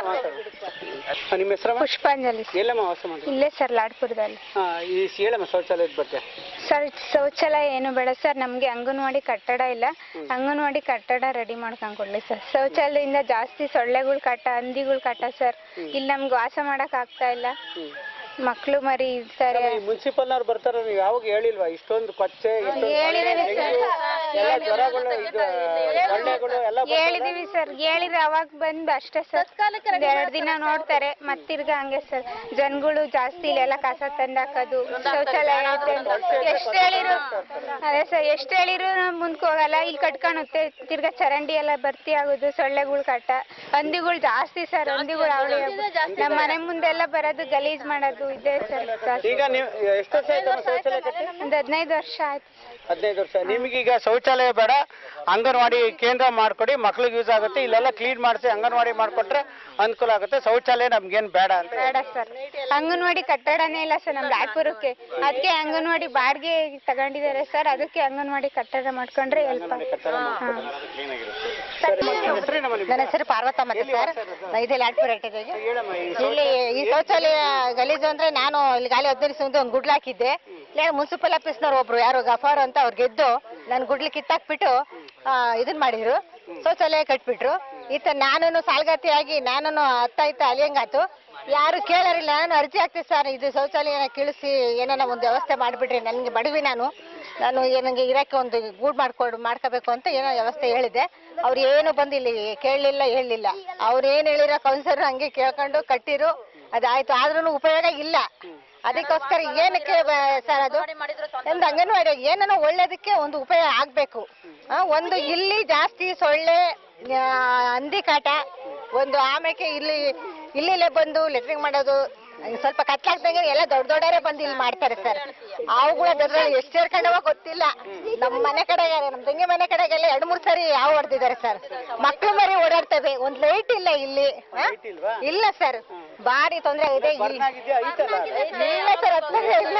ನಿಮ್ಮ ಹೆಸರಮ್ಮ ಪುಷ್ಪಾಂಜಲಿ ಎಲ್ಲಮ್ಮ ವಾಸ ಮಾಡಿ ಇಲ್ಲೇ ಸರ್ ಲಾಡ್ಪುರದಲ್ಲಿ ಹಾ ಈ ಹೇಳಮ್ಮ ಶೌಚಾಲಯದ ಬಗ್ಗೆ ಸರ್ ಶೌಚಾಲಯ ಏನು ಬೇಡ ಸರ್ ನಮಗೆ ಅಂಗನವಾಡಿ ಕಟ್ಟಡ ಇಲ್ಲ ಅಂಗನವಾಡಿ ಕಟ್ಟಡ ರೆಡಿ ಮಾಡ್ಕೊಂಡ್ ಕೊಡ್ಲಿ ಸರ್ ಶೌಚಾಲಯದಿಂದ ಜಾಸ್ತಿ ಸೊಳ್ಳೆಗಳು ಕಟ್ಟ ಹಂದಿಗಳು ಕಟ್ಟ ಸರ್ ಇಲ್ಲಿ ನಮ್ಗೆ ವಾಸ ಮಾಡಕ್ ಆಗ್ತಾ ಇಲ್ಲ ಮಕ್ಳು ಮರಿ ಸರಿ ಈ ಮುನ್ಸಿಪಲ್ನವ್ರು ಬರ್ತಾರ ನೀವು ಯಾವಾಗ ಹೇಳಿಲ್ವಾ ಇಷ್ಟೊಂದು ಕೊಚ್ಚೆ ಇಷ್ಟೊಂದು ಹೇಳಿದೀವಿ ಡೆಂಗ್ಯೂ, ಎಲ್ಲ ಜ್ವರಗಳು ಇದು ಸೊಳ್ಳೆಗಳು ಎಲ್ಲ ಬರ್ತಾವೆ. ಹೇಳಿದೀವಿ ಸರ್ ಹೇಳಿದ್ರೆ ಅವಾಗ ಬಂದು ಅಷ್ಟೇ ಸರ್ ಎರಡು ದಿನ ನೋಡ್ತಾರೆ ಮತ್ತಿರ್ಗ ಹಂಗೆ ಸರ್ ಜನಗಳು ಜಾಸ್ತಿ ಇಲ್ಲೆಲ್ಲ ಕಸ ತಂದು ಹಾಕೋದು ಶೌಚಾಲಯ ಐತೆ ಅಂತ ಎಷ್ಟು ಹೇಳಿರು ಅದೇ ಸರ್ ಎಷ್ಟು ಹೇಳಿರು ಮುಂದಕ್ಕೆ ಹೋಗಲ್ಲ ಇಲ್ಲಿ ಕಟ್ಕೊಳುತ್ತೆ ತಿರ್ಗಾ ಚರಂಡಿ ಎಲ್ಲ ಭರ್ತಿ ಆಗೋದು ಸೊಳ್ಳೆಗಳು ಕಟ್ಟ ಹಂದಿಗಳು ಜಾಸ್ತಿ ಸರ್ ಹಂದಿಗಳು ಅವಳಿ ನಮ್ಮ ಮನೆ ಮುಂದೆಲ್ಲ ಬರೋದು ಗಲೀಜ್ ಮಾಡೋದು ಇದೆ ಸರ್ ಜಾಸ್ತಿ ಈಗ ನೀವು ಎಷ್ಟು ವರ್ಷ ಆಯ್ತಮ್ಮ ಶೌಚಾಲಯ ಕಟ್ಟಿ ಒಂದು ಹದಿನೈದು ವರ್ಷ ಆಯ್ತು ಹದಿನೈದು ವರ್ಷ ನಿಮಗೀಗ ಶೌಚಾಲಯ ಬೇಡ ಅಂಗನವಾಡಿ ಕೇಂದ್ರ ಮಾಡ್ಕೊಡಿ ಮಕ್ಳಿಗೆ ಯೂಸ್ ಆಗುತ್ತೆ ಇಲ್ಲೆಲ್ಲ ಕ್ಲೀನ್ ಮಾಡಿಸಿ ಅಂಗನವಾಡಿ ಮಾಡ್ಕೊಟ್ರೆ ಅನುಕೂಲ ಆಗುತ್ತೆ ಶೌಚಾಲಯ ನಮ್ಗೇನ್ ಬೇಡ ಅಂತ ಬೇಡ ಸರ್ ಅಂಗನವಾಡಿ ಕಟ್ಟಡನೇ ಇಲ್ಲ ಸರ್ ನಮ್ಮ ರಾಯಪುರಕ್ಕೆ ಅದಕ್ಕೆ ಅಂಗನವಾಡಿ ಬಾಡಿಗೆ ತಗೊಂಡಿದ್ದಾರೆ ಸರ್ ಅದಕ್ಕೆ ಅಂಗನವಾಡಿ ಕಟ್ಟಡ ಮಾಡ್ಕೊಂಡ್ರೆ ಹೆಲ್ಪ್ ಹೆಸರೇನಮ್ಮ ನಿಮ್ದು? ನನ್ನ ಹೆಸರು ಪಾರ್ವತಮ್ಮ ಅಂತ ಸರ್ ಇದೆ ಲಾಟ್ಪುರ ಇಟ್ಟಿದ್ದೀವಿ ಹೇಳಮ್ಮ ಈ ಇಲ್ಲಿ ಈ ಶೌಚಾಲಯ ಗಲೀಜು ಅಂದ್ರೆ ನಾನು ಇಲ್ಲಿ ಗಾಳಿ ಹದಿನೈದು ಮುಂದೆ ಒಂದು ಗುಡ್ಲು ಹಾಕಿದ್ದೆ ಇಲ್ಲ ಮುನ್ಸಿಪಲ್ ಆಫೀಸ್ನವ್ರು ಒಬ್ರು ಯಾರು ಗಫಾರ್ ಅಂತ ಅವ್ರು ಗೆದ್ದು ನನ್ನ ಗುಡ್ಲಿ ಕಿತ್ತಾಕ್ಬಿಟ್ಟು ಆ, ಇದನ್ ಮಾಡಿದ್ರು ಶೌಚಾಲಯ ಕಟ್ಬಿಟ್ರು ಈತ ನಾನು ಸಾಲ್ಗಾತಿಯಾಗಿ ನಾನು ಅತ್ತ ಇತ್ತ ಅಲಿಯಂಗಾತು ಯಾರು ಕೇಳರಿಲ್ಲ ನಾನು ಅರ್ಜಿ ಹಾಕ್ತೀನಿ ಸರ್ ಇದು ಶೌಚಾಲಯನ ಕೀಳಿಸಿ ಏನಾನ ಒಂದು ವ್ಯವಸ್ಥೆ ಮಾಡಿಬಿಟ್ರಿ ನನಗೆ ಬಡವಿ ನಾನು ನಾನು ನನಗೆ ಇರಕ್ಕೆ ಒಂದು ಗೂಡ್ ಮಾಡ್ಕೊಡು ಮಾಡ್ಕೋಬೇಕು ಅಂತ ಏನೋ ವ್ಯವಸ್ಥೆ ಹೇಳಿದೆ ಅವ್ರು ಏನು ಬಂದು ಇಲ್ಲಿ ಕೇಳಲಿಲ್ಲ ಹೇಳಲಿಲ್ಲ ಅವ್ರು ಏನು ಹೇಳಿರೋ ಕೌನ್ಸಿಲರ್ ಹಂಗೆ ಕೇಳ್ಕೊಂಡು ಕಟ್ಟಿರು ಅದಾಯ್ತು ಆದ್ರೂ ಉಪಯೋಗ ಇಲ್ಲ ಅದಕ್ಕೋಸ್ಕರ ಏನಕ್ಕೆ ಬ- ಸರ್ ಅದು ಒಂದು ಅಂಗನವಾಡಿ ಏನೋ ಒಳ್ಳೇದಕ್ಕೆ ಒಂದು ಉಪಯೋಗ ಆಗ್ಬೇಕು ಆ, ಒಂದು ಇಲ್ಲಿ ಜಾಸ್ತಿ ಸೊಳ್ಳೆ ಆ, ಹಂದಿ ಕಾಟ ಒಂದು ಆಮೇಲೆ ಇಲ್ಲಿ ಇಲ್ಲಿಲ್ಲೇ ಬಂದು ಲೆಟ್ರಿಂಗ್ ಮಾಡೋದು ಹಂಗ್ ಸ್ವಲ್ಪ ಕತ್ಲಾಗ್ದಂಗೆ ಎಲ್ಲ ದೊಡ್ಡ ದೊಡ್ಡವರೇ ಬಂದು ಇಲ್ಲಿ ಮಾಡ್ತಾರೆ ಸರ್ ಅವುಗಳ ಅದ್ರಲ್ಲಿ ಎಷ್ಟು ಸೇರ್ಕೊಂಡವ ಗೊತ್ತಿಲ್ಲ ನಮ್ಮ ಮನೆ ಕಡೆಗೆ ನಮ್ಮ ತಂಗಿ ಮನೆ ಕಡೆಗೆಲ್ಲ ಎರಡು ಮೂರು ಸರಿ ಯಾವ ಹೊಡೆದಿದ್ದಾರೆ ಸರ್ ಮಕ್ಳು ಮರಿ ಓಡಾಡ್ತವೆ ಒಂದ್ ಲೈಟ್ ಇಲ್ಲ ಇಲ್ಲಿ ಆ? ಇಲ್ಲ ಸರ್ ಭಾರಿ ತೊಂದ್ರೆ ಇದೆ ಈ- ಬರ್ನಾಗಿದ್ಯಾ? ಐತಲ್ಲ ಅದು? ಇಲ್ಲ ಸರ್ ಹತ್ಲೇ ಇಲ್ಲ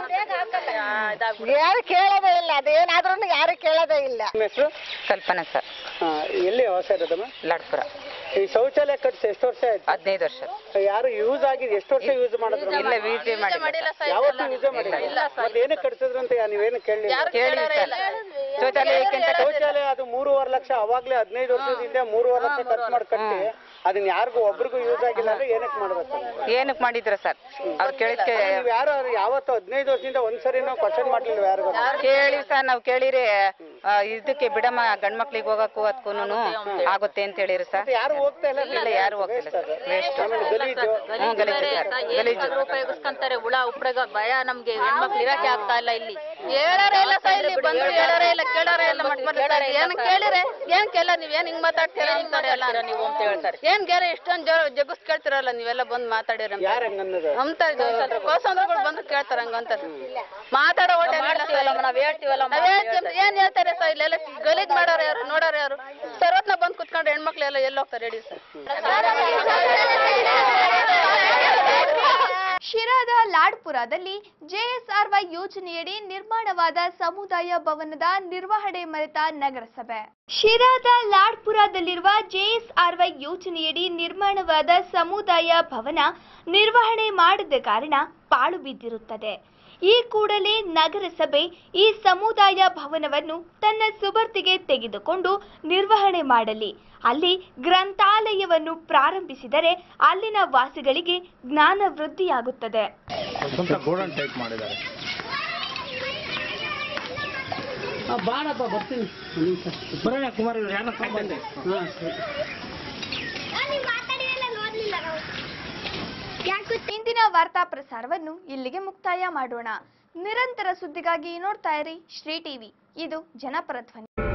ಯಾರು ಕೇಳೋದೇ ಇಲ್ಲ ಅದೇನಾದ್ರೂ ಯಾರು ಕೇಳೋದೇ ಇಲ್ಲ ನಿಮ್ಮ ಹೆಸರು ಕಲ್ಪನಾ ಸರ್ ಹಾ, ಎಲ್ಲಿ ವಾಸ ಇರೋದಮ್ಮ ಲಾಡ್ಪುರ ಈ ಶೌಚಾಲಯ ಕಟ್ಸಿ ಎಷ್ಟು ವರ್ಷ ಆಯ್ತು ಹದಿನೈದು ವರ್ಷ ಯಾರು ಯೂಸ್ ಆಗಿದೆ ಎಷ್ಟು ವರ್ಷ ಯೂಸ್ ಮಾಡಿದ್ರು ಇಲ್ಲ ವೀಸೆ ಮಾಡಿಲ್ಲ ಯಾವತ್ತೂ ಯೂಸ್ ಮಾಡಿಲ್ಲ ಮತ್ತೆ ಏನಕ್ಕೆ ಕಟ್ಸಿದ್ರು ಅಂತ ಯಾ- ನೀವೇನು ಕೇಳಲಿಲ್ಲ ಕೇಳಿ ಸರ್ ಶೌಚಾಲಯಕ್ಕೆ ಅಂತ ಶೌಚಾಲಯ ಅದು ಮೂರುವರೆ ಲಕ್ಷ ಅವಾಗ್ಲೇ ಹದಿನೈದು ವರ್ಷದ ಹಿಂದೆ ಮೂರುವರೆ ಲಕ್ಷ ಖರ್ಚು ಮಾಡಿ ಕಟ್ಟಿ ಅದನ್ನ ಯಾರಿಗೂ ಒಬ್ರಿಗೂ ಯೂಸ್ ಆಗಿಲ್ಲ ಅಂದ್ರೆ ಏನಕ್ಕೆ ಮಾಡ್ಬೇಕು ಏನಕ್ಕೆ ಮಾಡಿದ್ರ ಸರ್ ಅವ್ರು ಕೇಳಿದ್ಕೆ ನೀವು ಯಾರು ಅವ್ರು ಯಾವತ್ತು ಹದಿನೈದು ವರ್ಷದಿಂದ ಒಂದ್ಸರಿನೂ ಕ್ವಶನ್ ಮಾಡ್ಲಿಲ್ಲ ಯಾರಿಗೂ ಕೇಳಿ ಸರ್ ನಾವು ಕೇಳಿರಿ ಆ, ಇದಕ್ಕೆ ಬಿಡಮ್ಮ ಗಂಡ್ ಮಕ್ಳಿಗೆ ಹೋಗಕ್ಕೂ ಅದಕ್ಕೂನು ಆಗುತ್ತೆ ಅಂತ ಹೇಳಿರಿ ಸರ್ ಯಾರು ಹೋಗ್ತಾ ಇಲ್ಲ ಇಲ್ಲ ಯಾರು ಹೋಗ್ತಿಲ್ಲ ಸರ್ ವೇಸ್ಟ್ ಆಮೇಲೆ ಗಲೀಜು ಹ್ಞೂ ಗಲೀಜು ಸರ್ ಗಲೀಜು ಉಪಯೋಗಿಸ್ಕೊಂತಾರೆ ಹುಳ ಉಪ್ರಗ ಭಯ ನಮ್ಗೆ ಹೆಣ್ಮಕ್ಳು ಇರಕ್ಕೆ ಆಗ್ತಾ ಇಲ್ಲ ಇಲ್ಲಿ ಹೇಳೋರೇ ಇಲ್ಲ ಸರ್ ಇಲ್ಲಿ ಬಂದು ಹೇಳೋರೇ ಇಲ್ಲ ಕೇಳೋರೇ ಇಲ್ಲ ಮಟ್ ಮಾಡ್ತಾರೆ ಏನ್ ಕೇಳಿರೆ ಏನ್ ಕೇಳ ನೀವ್ ಏನ್ ಹಿಂಗ್ ಮಾತಾಡ್ತೀರಾ ಅಂತಾರೆ ಎಲ್ಲ ನೀವು ಅಂತ ಹೇಳ್ತಾರೆ ಏನ್ ಕೇಳ ಇಷ್ಟೊಂದ್ ಜೋ ಜಗುಸ್ ಕೇಳ್ತಿರಲ್ಲ ನೀವೆಲ್ಲ ಬಂದ್ ಮಾತಾಡಿರ ಯಾರು ಹಂಗನ್ನೋದು ಅಂತ ಇದು ಕೋಸಂದ್ರಗಳು ಬಂದು ಕೇಳ್ತಾರ ಹಂಗಂತಾರೆ ಮಾತಾಡೋ ಒಳ್ಳೆ ನಾವ್ ಹೇಳ್ತೀವಲ್ಲ ಏನ್ ಹೇಳ್ತಾರೆ ಸರ್ ಇಲ್ಲೆಲ್ಲ ಗಲೀಜ್ ಮಾಡೋರು ಯಾರು ನೋಡೋರು ಯಾರು ಸರ್ವತ್ನ ಬಂದ್ ಕುತ್ಕೊಂಡು ಹೆಣ್ಮಕ್ಳು ಎಲ್ಲ ಎಲ್ಲಿ ಹೋಗ್ತಾರೆ ಹೇಳಿ ಶಿರಾದ ಲಾಡ್ಪುರದಲ್ಲಿ ಜೆಎಸ್ಆರ್ವೈ ಯೋಜನೆಯಡಿ ನಿರ್ಮಾಣವಾದ ಸಮುದಾಯ ಭವನದ ನಿರ್ವಹಣೆ ಮರೆತ ನಗರಸಭೆ ಶಿರಾದ ಲಾಡ್ಪುರದಲ್ಲಿರುವ ಜೆಎಸ್ಆರ್ವೈ ಯೋಜನೆಯಡಿ ನಿರ್ಮಾಣವಾದ ಸಮುದಾಯ ಭವನ ನಿರ್ವಹಣೆ ಮಾಡದ ಕಾರಣ ಪಾಳು ಬಿದ್ದಿರುತ್ತದೆ ಈ ಕೂಡಲೇ ನಗರಸಭೆ ಈ ಸಮುದಾಯ ಭವನವನ್ನು ತನ್ನ ಸುಬರ್ತಿಗೆ ತೆಗೆದುಕೊಂಡು ನಿರ್ವಹಣೆ ಮಾಡಲಿ ಅಲ್ಲಿ ಗ್ರಂಥಾಲಯವನ್ನು ಪ್ರಾರಂಭಿಸಿದರೆ ಅಲ್ಲಿನ ವಾಸಿಗಳಿಗೆ ಜ್ಞಾನ ವೃದ್ಧಿಯಾಗುತ್ತದೆ ಸ್ವಂತ ಗೋಡನ್ ಟೈಪ್ ಮಾಡಿದ್ದಾರೆ ಬಾರಪ್ಪ ಬರ್ತೀನಿ ಒಂದ್ ನಿಮಿಷ ಬರೋಣ ಕುಮಾರ್ ಇವ್ರು ಯಾರನ್ನ ಬಂದೆ ಹಾಂ ಸರಿ ಇಂದಿನ ವಾರ್ತಾ ಪ್ರಸಾರವನ್ನು ಇಲ್ಲಿಗೆ ಮುಕ್ತಾಯ ಮಾಡೋಣ ನಿರಂತರ ಸುದ್ದಿಗಾಗಿ ನೋಡ್ತಾ ಇರಿ ಶ್ರೀ ಟಿವಿ ಇದು ಜನಪರ ಧ್ವನಿ